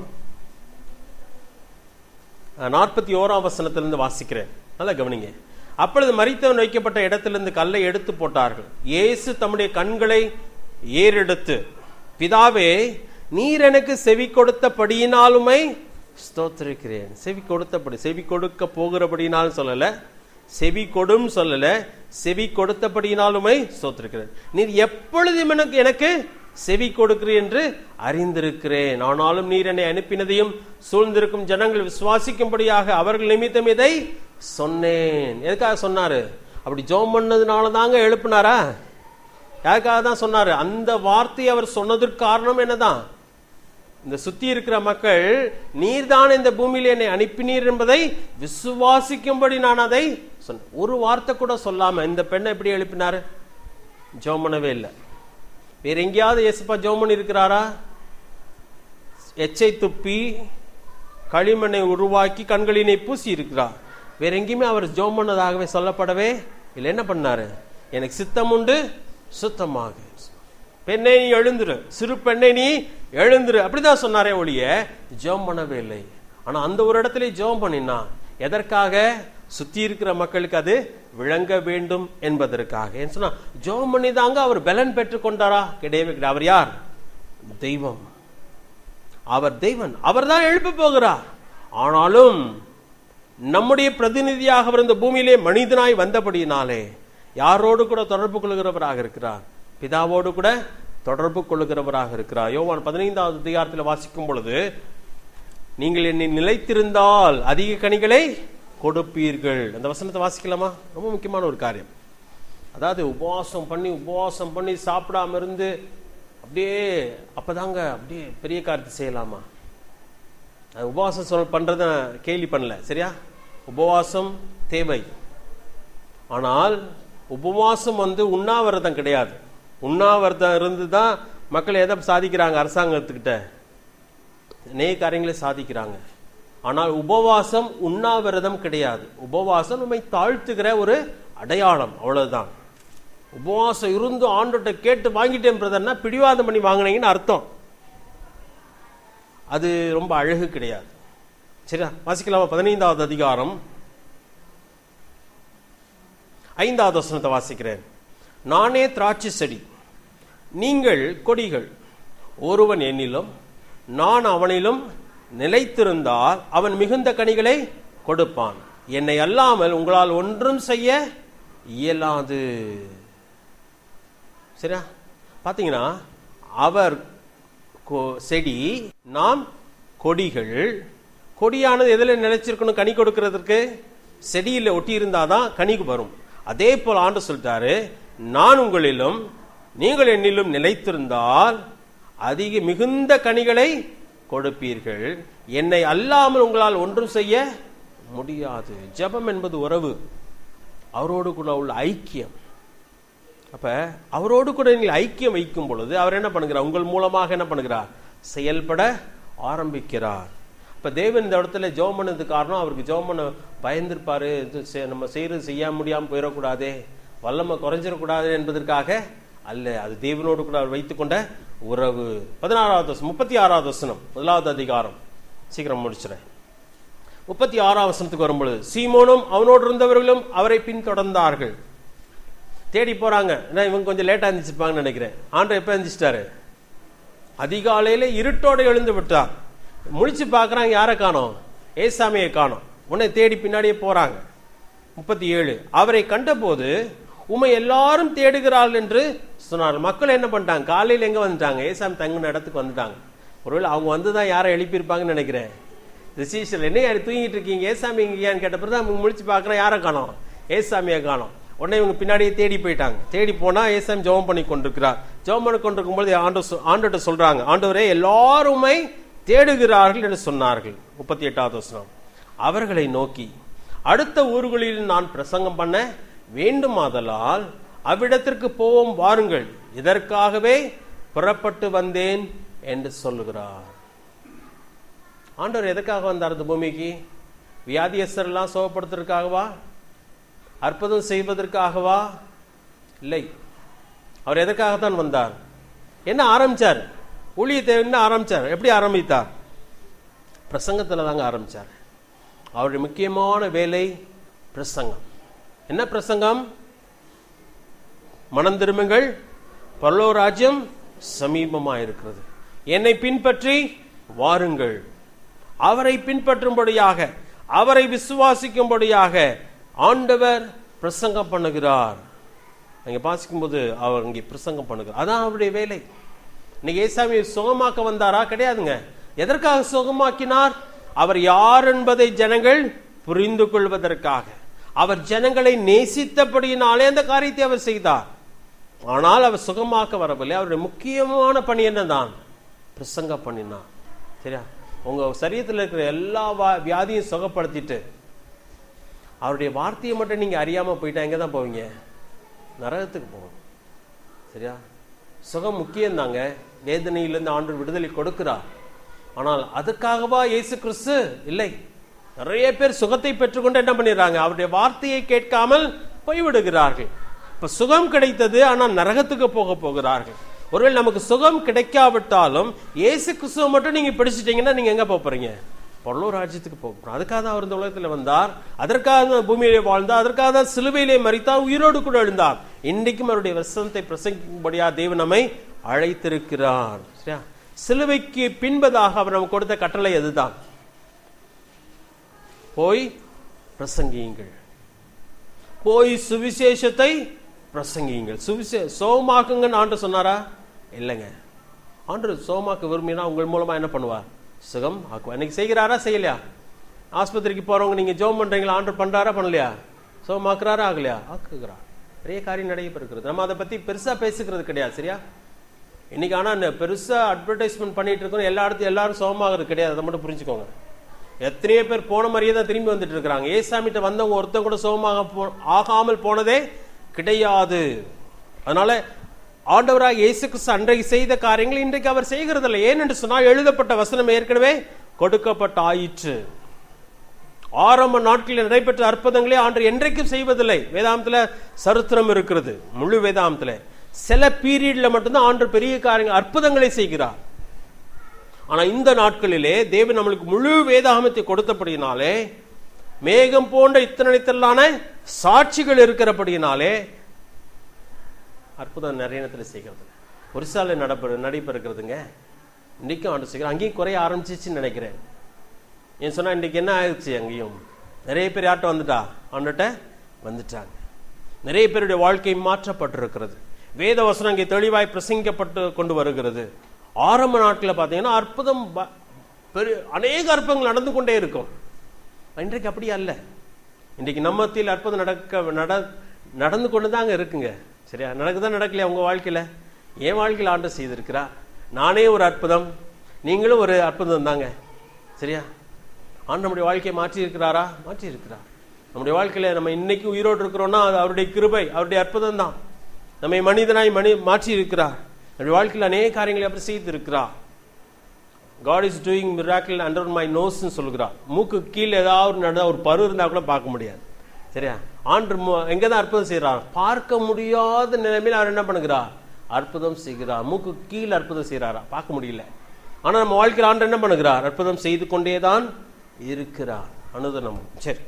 நாற்பத்தி ஓராம் வசனத்திலிருந்து வாசிக்கிறேன் நல்லா கவனிங்க அப்பொழுது மரித்தவன் வைக்கப்பட்ட இடத்திலிருந்து கல்லை எடுத்து போட்டார்கள் இயேசு தம்முடைய கண்களை ஏறெடுத்து பிதாவே நீர் எனக்கு செவி கொடுத்தபடியினாலுமை ஸ்தோத்திரிக்கிறேன் செவி கொடுத்தபடி செவி கொடுக்க போகிறபடினாலும் சொல்லல செவி கொடும் சொல்லல செவி கொடுத்தபடியினாலுமே ஸ்தோத்திரிக்கிறேன் நீர் எப்பொழுதும் எனக்கு எனக்கு செவி கொடுக்கிறீர் என்று அறிந்திருக்கிறேன் ஆனாலும் நீர் என்னை அனுப்பினதையும் சூழ்ந்திருக்கும் ஜனங்கள் விசுவாசிக்கும்படியாக அவர்கள் நிமித்தம் இதை சொன்னேன் எதுக்காக சொன்னாரு அப்படி ஜோம் பண்ணதுனால தாங்க எழுப்பினாரா யாருக்காக தான் சொன்னாரு அந்த வார்த்தையை அவர் சொன்னதற்கு காரணம் என்னதான் இந்த சுத்தி இருக்கிற மக்கள் நீர்தான் இந்த பூமியில என்னை அனுப்பினீர் என்பதை விசுவாசிக்கும்படி நான் அதை சொன்னேன் ஒரு வார்த்தை கூட சொல்லாம இந்த பெண்ணை எப்படி எழுப்பினாரு ஜோம் பண்ணவே இல்லை வேற எங்கேயாவது இயேசுப்பா ஜோம் பண்ணி இருக்கிறாரா எச்சை துப்பி களிமண்ணை உருவாக்கி கண்களினை பூசி இருக்கிறார் வேற எங்கேயுமே அவர் ஜோம் பண்ணதாகவே சொல்லப்படவே இல்லை என்ன பண்ணாரு எனக்கு சித்தம் உண்டு சுத்தமாக பெண்ணை நீ எழுந்துரு சிறு பெண்ணை நீ எழுந்துரு அப்படிதான் சொன்னாரே ஒழிய ஜோம் பண்ணவே இல்லை ஆனா அந்த ஒரு இடத்துல ஜோம் பண்ணினா எதற்காக சுத்தி இருக்கிற மக்களுக்கு அது விளங்க வேண்டும் என்பதற்காக ஏன் சொன்னா ஜோம் பண்ணி தாங்க அவர் பலன் பெற்றுக் கொண்டாரா கிடையவே கிடையாது அவர் யார் தெய்வம் அவர் தெய்வன் அவர் தான் எழுப்ப போகிறார் ஆனாலும் நம்முடைய பிரதிநிதியாக அவர் இந்த பூமியிலே மனிதனாய் வந்தபடியினாலே யாரோடு கூட தொடர்பு கொள்கிறவராக இருக்கிறார் பிதாவோடு கூட தொடர்பு கொள்ளுகிறவராக இருக்கிறார் யோவான் பதினைந்தாவது அதிகாரத்தில் வாசிக்கும் பொழுது நீங்கள் என்னை நிலைத்திருந்தால் அதிக கனிகளை கொடுப்பீர்கள் அந்த வசனத்தை வாசிக்கலாமா ரொம்ப முக்கியமான ஒரு காரியம் அதாவது உபவாசம் பண்ணி உபவாசம் பண்ணி சாப்பிடாம இருந்து அப்படியே அப்பதாங்க அப்படியே பெரிய காரியத்தை செய்யலாமா அது உபவாசம் சொல் பண்றத கேள்வி பண்ணல சரியா உபவாசம் தேவை ஆனால் உபவாசம் வந்து உண்ணாவிரதம் கிடையாது உண்ணாவிரதம் இருந்து தான் மக்கள் எதை சாதிக்கிறாங்க அரசாங்கத்துக்கிட்ட அநேக காரியங்களை சாதிக்கிறாங்க ஆனால் உபவாசம் உண்ணாவிரதம் கிடையாது உபவாசம் நம்மை தாழ்த்துகிற ஒரு அடையாளம் அவ்வளவுதான் உபவாசம் இருந்து ஆண்டோட்ட கேட்டு வாங்கிட்டேன் பிரதர்னா பிடிவாதம் பண்ணி வாங்கினீங்கன்னு அர்த்தம் அது ரொம்ப அழகு கிடையாது சரியா வாசிக்கலாமா பதினைந்தாவது அதிகாரம் ஐந்தாவது வசனத்தை வாசிக்கிறேன் நானே திராட்சை செடி நீங்கள் கொடிகள் ஒருவன் என்னிலும் நான் அவனிலும் நிலைத்திருந்தால் அவன் மிகுந்த கனிகளை கொடுப்பான் என்னை அல்லாமல் உங்களால் ஒன்றும் செய்ய இயலாது சரியா பாத்தீங்கன்னா அவர் கொ- செடி நாம் கொடிகள் கொடியானது எதுல நிலைச்சிருக்கணும் கனி கொடுக்கிறதுக்கு செடியில் ஒட்டி இருந்தாதான் கனிக்கு வரும் அதே போல் ஆண்டு சொல்லிட்டாரு நான் உங்களிலும் நீங்கள் என்னிலும் நிலைத்திருந்தால் அதிக மிகுந்த கனிகளை கொடுப்பீர்கள் என்னை அல்லாமல் உங்களால் ஒன்றும் செய்ய முடியாது ஜெபம் என்பது உறவு அவரோடு கூட உள்ள ஐக்கியம் அப்ப அவரோடு கூட நீங்கள் ஐக்கியம் வைக்கும் பொழுது அவர் என்ன பண்ணுகிறார் உங்கள் மூலமாக என்ன பண்ணுகிறார் செயல்பட ஆரம்பிக்கிறார் இப்ப தேவன் இந்த இடத்துல ஜெபம் பண்ணது காரணம் அவருக்கு ஜெபம் பண்ண பயந்திருப்பாரு இது செ- நம்ம செய்யறது செய்ய முடியாம போயிடக்கூடாதே வல்லமை குறைஞ்சிடக்கூடாது என்பதற்காக அல்ல அது தேவனோடு கூட அவர் வைத்துக்கொண்ட உறவு பதினாறாவது வசனம் முப்பத்தி ஆறாவது வசனம் முதலாவது அதிகாரம் சீக்கிரம் முடிச்சிடறேன் முப்பத்தி ஆறாம் வசனத்துக்கு வரும்பொழுது சீமோனும் அவனோடு இருந்தவர்களும் அவரை பின்தொடர்ந்தார்கள் தேடி போறாங்க ஏன்னா இவங்க கொஞ்சம் லேட்டா இருந்துச்சுப்பாங்கன்னு நினைக்கிறேன் ஆண்டவர் எப்ப இருந்துச்சிட்டாரு அதிகாலையில இருட்டோட எழுந்து விட்டார் முழிச்சு பார்க்கறாங்க யாரை காணோம் ஏசாமியை காணோம் உன்னை தேடி பின்னாடியே போறாங்க முப்பத்தி ஏழு அவரை கண்டபோது உமை எல்லாரும் தேடுகிறார்கள் என்று சொன்னார் மக்கள் என்ன பண்ணிட்டாங்க காலையில எங்க வந்துட்டாங்க ஏசாமி தங்கின இடத்துக்கு வந்துட்டாங்க ஒருவேளை அவங்க வந்துதான் யாரை எழுப்பியிருப்பாங்கன்னு நினைக்கிறேன் ரிசீஷன் என்ன யார் தூங்கிட்டு இருக்கீங்க ஏசாமி இங்கேயான்னு கேட்ட பிறகு அவங்க முழிச்சு பார்க்கறேன் யாரை காணோம் ஏசாமியை காணோம் உடனே இவங்க பின்னாடியே தேடி போயிட்டாங்க தேடி போனா ஏசாமி ஜெபம் பண்ணி கொண்டிருக்கிறார் ஜெபம் பண்ணி கொண்டிருக்கும் பொழுது ஆண்டு சொ- ஆண்டவர்ட்ட சொல்றாங்க ஆண்டவரே எல்லாருமே தேடுகிறார்கள் என்று சொன்னார்கள் முப்பத்தி எட்டாவது வசனம் அவர்களை நோக்கி அடுத்த ஊர்களில் நான் பிரசங்கம் பண்ண வேண்டுமாதலால் அவ்விடத்திற்கு போவோம் வாருங்கள் இதற்காகவே புறப்பட்டு வந்தேன் என்று சொல்லுகிறார் ஆண்டவர் எதுக்காக வந்தார் இந்த பூமிக்கு வியாதியஸ்தரெல்லாம் சுகப்படுத்துறதுக்காகவா அற்புதம் செய்வதற்காகவா இல்லை அவர் எதற்காகத்தான் வந்தார் என்ன ஆரம்பிச்சார் ஊழியத்தை என்ன ஆரம்பிச்சார் எப்படி ஆரம்பித்தார் பிரசங்கத்துல தாங்க ஆரம்பிச்சார் அவருடைய முக்கியமான வேலை பிரசங்கம் என்ன பிரசங்கம் மனம் திரும்புங்கள் பரலோ ராஜ்யம் சமீபமா இருக்கிறது என்னை பின்பற்றி வாருங்கள் அவரை பின்பற்றும்படியாக அவரை விசுவாசிக்கும்படியாக ஆண்டவர் பிரசங்கம் பண்ணுகிறார் அங்க வாசிக்கும்போது அவர் இங்கே பிரசங்கம் பண்ணுகிறார் அதான் அவருடைய வேலை இன்னைக்கு ஏசாமி சுகமாக்க வந்தாரா கிடையாதுங்க எதற்காக சுகமாக்கினார் அவர் யார் என்பதை ஜனங்கள் புரிந்து கொள்வதற்காக அவர் ஜனங்களை நேசித்தபடியினாலே அந்த காரியத்தை அவர் செய்தார் ஆனால் அவர் சுகமாக்க வரவில்லை அவருடைய முக்கியமான பணி என்னதான் பிரசங்க பண்ணினார் சரியா உங்க சரீரத்தில் இருக்கிற எல்லா வா- வியாதியும் சுகப்படுத்திட்டு அவருடைய வார்த்தையை மட்டும் நீங்க அறியாம போயிட்டா எங்க தான் போவீங்க நரகத்துக்கு போகும் சரியா சுகம் முக்கியம்தாங்க வேதனையிலிருந்து ஆண்டு விடுதலை கொடுக்கிறார் ஆனால் அதுக்காகவா இயேசு கிறிஸ்து இல்லை நிறைய பேர் சுகத்தை பெற்றுக்கொண்டு என்ன பண்ணிடுறாங்க அவருடைய வார்த்தையை கேட்காமல் போய்விடுகிறார்கள் இப்ப சுகம் கிடைத்தது ஆனால் நரகத்துக்கு போக போகிறார்கள் ஒருவேளை நமக்கு சுகம் கிடைக்காவிட்டாலும் இயேசு கிறிஸ்துவ மட்டும் நீங்க பிடிச்சிட்டீங்கன்னா நீங்க எங்க போக போறீங்க பரலோக ராஜ்யத்துக்கு போக போறோம் அதுக்காக தான் அவர் இந்த உலகத்தில் வந்தார் அதற்காக தான் பூமியிலே வாழ்ந்தார் அதற்காக தான் சிலுவையிலே மறித்தார் உயிரோடு கூட எழுந்தார் இன்றைக்கும் அவருடைய வசனத்தை பிரசங்கிக்கும்படியா தேவன் நம்மை அழைத்திருக்கிறார் சரியா சிலுவைக்கு பின்பதாக அவர் நமக்கு கொடுத்த கட்டளை அதுதான் போய் பிரசங்கியுங்கள் போய் சுவிசேஷத்தை பிரசங்கியுங்கள் சுவிசே சோமாக்குங்கன்னு ஆண்டு சொன்னாரா இல்லைங்க ஆண்டு சோமாக்க விரும்பினா உங்கள் மூலமா என்ன பண்ணுவார் சுகம் ஆக்குவார் இன்னைக்கு செய்கிறாரா செய்யலையா ஆஸ்பத்திரிக்கு போறவங்க நீங்க ஜோம் பண்றீங்களா ஆண்டு பண்றாரா பண்ணலையா சோமாக்குறாரா ஆகலையா ஆக்குகிறார் நிறைய காரியம் நடைபெறுகிறது நம்ம அதை பத்தி பெருசா பேசுகிறது கிடையாது சரியா இன்னைக்கு ஆனா இந்த பெருசா அட்வர்டைஸ்மெண்ட் பண்ணிட்டு இருக்கோம் எல்லா இடத்தையும் எல்லாரும் சோமாகிறது கிடையாது அதை மட்டும் புரிஞ்சுக்கோங்க எத்தனையோ பேர் போன மாதிரியே தான் திரும்பி வந்துட்டு இருக்கிறாங்க ஏசாமிட்ட வந்தவங்க ஒருத்தன் கூட சோமாக போ- ஆகாமல் போனதே கிடையாது அதனால ஆண்டவராக இயேசு கிறிஸ்து அன்றைக்கு செய்த காரியங்கள் இன்றைக்கு அவர் செய்கிறதில்லை ஏனென்று சொன்னால் எழுதப்பட்ட வசனம் ஏற்கனவே கொடுக்கப்பட்ட ஆயிற்று ஆரம்ப நாட்களில் நடைபெற்ற அற்புதங்களே ஆண்டு என்றைக்கும் செய்வதில்லை வேதாந்தத்துல சரித்திரம் இருக்கிறது முழு வேதாந்தத்துல சில பீரியட்ல மட்டும்தான் ஆண்டு பெரிய காரியங்கள் அற்புதங்களை செய்கிறார் ஆனா இந்த நாட்களிலே தேவன் நம்மளுக்கு முழு வேதாகமத்தை கொடுத்தபடியினாலே மேகம் போன்ற இத்தனை சாட்சிகள் இருக்கிறபடியினாலே அற்புதம் நிறைய இடத்துல செய்கிறது ஒரு சாலை நடப்ப நடைபெறுகிறதுங்க இன்னைக்கும் ஆண்டு செய்கிறோம் அங்கேயும் குறைய ஆரம்பிச்சிச்சுன்னு நினைக்கிறேன் ஏன் சொன்னா இன்னைக்கு என்ன ஆயிடுச்சு அங்கேயும் நிறைய பேர் யார்கிட்ட வந்துட்டா ஆண்டுகிட்ட வந்துட்டாங்க நிறைய பேருடைய வாழ்க்கை மாற்றப்பட்டிருக்கிறது வேத வசனம் அங்கே தெளிவாய் பிரசங்கிக்கப்பட்டு கொண்டு வருகிறது ஆரம்ப நாட்களில் பார்த்தீங்கன்னா அற்புதம் ப- பெரிய அநேக அற்புதங்கள் நடந்து கொண்டே இருக்கும் இன்றைக்கு அப்படி அல்ல இன்றைக்கு நம்ம மத்தியில் அற்புதம் நடக்க நட நடந்து கொண்டு தாங்க இருக்குங்க சரியா நடக்குதா நடக்கலையா உங்க வாழ்க்கையில என் வாழ்க்கையில் ஆண்டு செய்திருக்கிறா நானே ஒரு அற்புதம் நீங்களும் ஒரு அற்புதம் தாங்க சரியா ஆண்டு நம்முடைய வாழ்க்கையை மாற்றி இருக்கிறாரா மாற்றி இருக்கிறார் நம்முடைய வாழ்க்கையில நம்ம இன்னைக்கு உயிரோடு இருக்கிறோம்னா அது அவருடைய கிருபை அவருடைய அற்புதம் தான் நம்மை மனிதனாய் மனி மாற்றி இருக்கிறார் நம்முடைய வாழ்க்கையில் அநேக காரியங்களை அவர் செய்து இருக்கிறார் God is doing miracle under my நோஸ்னு சொல்கிறார் மூக்கு கீழே ஏதாவது நடந்தா ஒரு பரு இருந்தா கூட பார்க்க முடியாது சரியா ஆண்டு எங்க தான் அற்புதம் செய்கிறார் பார்க்க முடியாத நிலைமையில் அவர் என்ன பண்ணுகிறார் அற்புதம் செய்கிறார் மூக்கு கீழே அற்புதம் செய்கிறாரா பார்க்க முடியல ஆனா நம்ம வாழ்க்கையில் ஆண்டு என்ன பண்ணுகிறார் அற்புதம் செய்து கொண்டேதான் இருக்கிறார் அனுதனம் சரி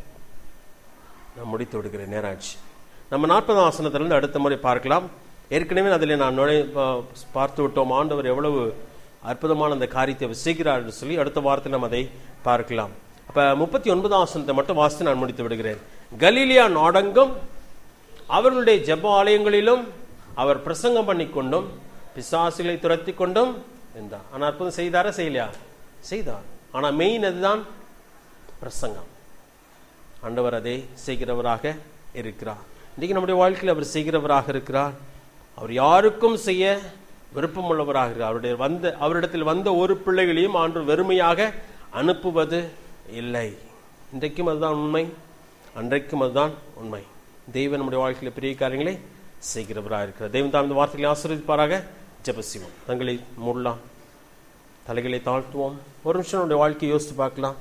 நான் முடித்து விடுகிறேன் நேராட்சி நம்ம நாற்பதாம் ஆசனத்திலிருந்து அடுத்த முறை பார்க்கலாம் ஏற்கனவே அதில் நான் நுழை பா- பார்த்து விட்டோம் ஆண்டவர் எவ்வளவு அற்புதமான அந்த காரியத்தை அவர் செய்கிறார் என்று சொல்லி அடுத்த வாரத்தில் நம்ம அதை பார்க்கலாம் அப்ப முப்பத்தி ஒன்பதாம் ஆசனத்தை மட்டும் வாசித்து நான் முடித்து விடுகிறேன் கலீலியா நாடெங்கும் அவர்களுடைய ஜெப ஆலயங்களிலும் அவர் பிரசங்கம் பண்ணி கொண்டும் பிசாசுகளை துரத்தி கொண்டும் இருந்தார் ஆனா அற்புதம் செய்தாரா செய்யலையா செய்தார் ஆனா மெயின் அதுதான் பிரசங்கம் ஆண்டவர் அதை செய்கிறவராக இருக்கிறார் இன்னைக்கு நம்முடைய வாழ்க்கையில் அவர் செய்கிறவராக இருக்கிறார் அவர் யாருக்கும் செய்ய விருப்பமுள்ளவராக இருக்கிறார் அவருடைய வந்த அவரிடத்தில் வந்த ஒரு பிள்ளைகளையும் ஆண்டு வெறுமையாக அனுப்புவது இல்லை இன்றைக்கும் அதுதான் உண்மை அன்றைக்கும் அதுதான் உண்மை தெய்வம் நம்முடைய வாழ்க்கையில் பெரிய காரியங்களை செய்கிறவராக இருக்கிறார் தெய்வம் தான் இந்த வார்த்தைகளை ஆசீர்வதிப்பாராக ஜெபசிவோம் தங்களை மூடலாம் தலைகளை தாழ்த்துவோம் ஒரு நிமிஷம் நம்முடைய வாழ்க்கையை யோசித்து பார்க்கலாம்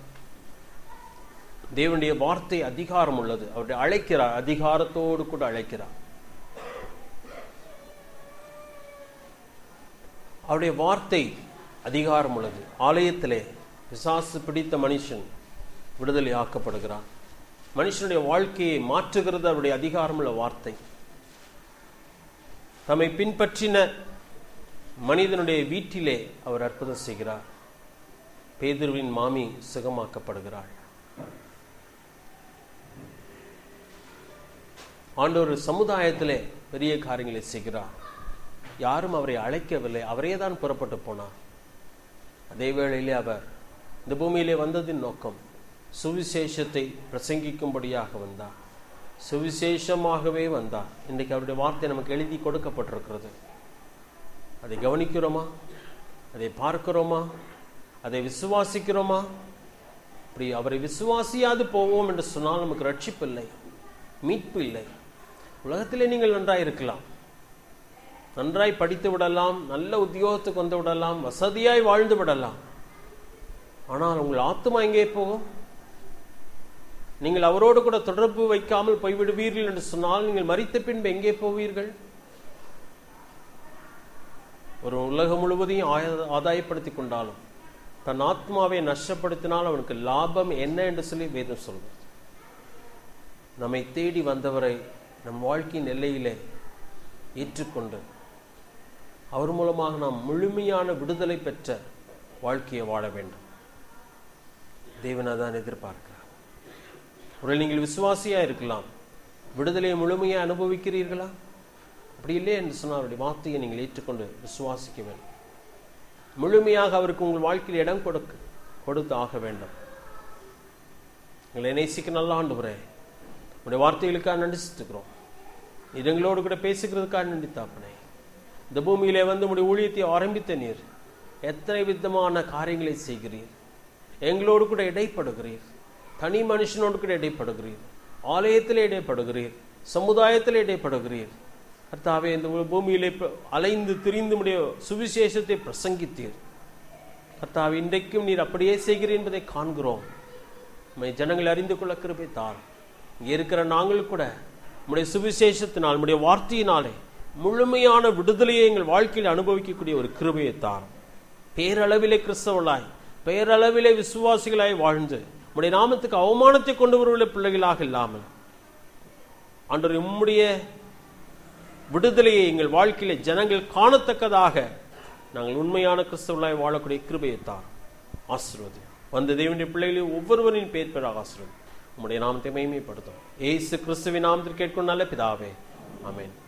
தேவனுடைய வார்த்தை அதிகாரம் உள்ளது அவருடைய அழைக்கிறார் அதிகாரத்தோடு கூட அழைக்கிறார் அவருடைய வார்த்தை அதிகாரம் உள்ளது ஆலயத்திலே பிசாசு பிடித்த மனுஷன் விடுதலை ஆக்கப்படுகிறான் மனுஷனுடைய வாழ்க்கையை மாற்றுகிறது அவருடைய அதிகாரமுள்ள வார்த்தை தம்மை பின்பற்றின மனிதனுடைய வீட்டிலே அவர் அற்புதம் செய்கிறார் பேதுருவின் மாமி சுகமாக்கப்படுகிறாள் ஆண்டவர் சமுதாயத்திலே பெரிய காரியங்களை செய்கிறார் யாரும் அவரை அழைக்கவில்லை அவரே தான் புறப்பட்டு போனார் அதே வேளையிலே அவர் இந்த பூமியிலே வந்ததின் நோக்கம் சுவிசேஷத்தை பிரசங்கிக்கும்படியாக வந்தார் சுவிசேஷமாகவே வந்தார் இன்றைக்கு அவருடைய வார்த்தை நமக்கு எழுதி கொடுக்கப்பட்டிருக்கிறது அதை கவனிக்கிறோமா அதை பார்க்கிறோமா அதை விசுவாசிக்கிறோமா அப்படி அவரை விசுவாசியாது போவோம் என்று சொன்னால் நமக்கு ரட்சிப்பு இல்லை மீட்பு இல்லை உலகத்திலே நீங்கள் நன்றாய் இருக்கலாம் நன்றாய் படித்து விடலாம் நல்ல உத்தியோகத்துக்கு வந்து விடலாம் வசதியாய் வாழ்ந்து விடலாம் ஆனால் உங்கள் ஆத்மா எங்கே போகும் நீங்கள் அவரோடு கூட தொடர்பு வைக்காமல் போய்விடுவீர்கள் என்று சொன்னால் நீங்கள் மறித்த பின்பு எங்கே போவீர்கள் ஒரு உலகம் முழுவதையும் ஆய- ஆதாயப்படுத்திக் கொண்டாலும் தன் ஆத்மாவை நஷ்டப்படுத்தினால் அவனுக்கு லாபம் என்ன என்று சொல்லி வேதம் சொல்வது நம்மை தேடி வந்தவரை நம் வாழ்க்கையின் எல்லையிலே ஏற்றுக்கொண்டு அவர் மூலமாக நாம் முழுமையான விடுதலை பெற்ற வாழ்க்கையை வாழ வேண்டும் தேவன் அதான் எதிர்பார்க்கிறார் ஒரு நீங்கள் விசுவாசியா இருக்கலாம் விடுதலையை முழுமையா அனுபவிக்கிறீர்களா அப்படி இல்லை என்று சொன்னால் அவருடைய வார்த்தையை நீங்கள் ஏற்றுக்கொண்டு விசுவாசிக்க வேண்டும் முழுமையாக அவருக்கு உங்கள் வாழ்க்கையில் இடம் கொடுக்க கொடுத்து ஆக வேண்டும் எங்களை நேசிக்க நல்ல ஆண்டவரே உடைய வார்த்தைகளுக்காக நடிச்சிட்டுக்கிறோம் நீர் எங்களோடு கூட பேசுகிறதுக்காக நன்றி தாப்பனே இந்த பூமியிலே வந்து உடைய ஊழியத்தை ஆரம்பித்த நீர் எத்தனை விதமான காரியங்களை செய்கிறீர் எங்களோடு கூட இடைப்படுகிறீர் தனி மனுஷனோடு கூட இடைப்படுகிறீர் ஆலயத்தில் இடைப்படுகிறீர் சமுதாயத்தில் இடைப்படுகிறீர் கர்த்தாவே இந்த பூமியிலே ப- அலைந்து திரிந்து உடைய சுவிசேஷத்தை பிரசங்கித்தீர் கர்த்தாவே இன்றைக்கும் நீர் அப்படியே செய்கிறீர் என்பதை காண்கிறோம் உம்மை ஜனங்கள் அறிந்து கொள்ள கிருபை தார் இங்கே இருக்கிற நாங்கள் கூட உம்முடைய சுவிசேஷத்தினால் உம்முடைய வார்த்தையினாலே முழுமையான விடுதலையை எங்கள் வாழ்க்கையில் அனுபவிக்கக்கூடிய ஒரு கிருபையை தார் பேரளவிலே கிறிஸ்தவர்களாய் பேரளவிலே விசுவாசிகளாய் வாழ்ந்து உம்முடைய நாமத்துக்கு அவமானத்தை கொண்டு வருவதில்லை பிள்ளைகளாக இல்லாமல் ஆண்டவர் உம்முடைய விடுதலையை எங்கள் வாழ்க்கையிலே ஜனங்கள் காணத்தக்கதாக நாங்கள் உண்மையான கிறிஸ்தவர்களாய் வாழக்கூடிய கிருபையை தார் ஆசீர்வதி வந்த தேவனுடைய பிள்ளைகளை ஒவ்வொருவரின் பேர் பெறாக ஆசீர்வதி உம்முடைய நாமத்தை மகிமைப்படுத்தும் ஏசு கிறிஸ்துவின் நாமத்தில் கேட்கும் நல்ல பிதாவே ஆமென்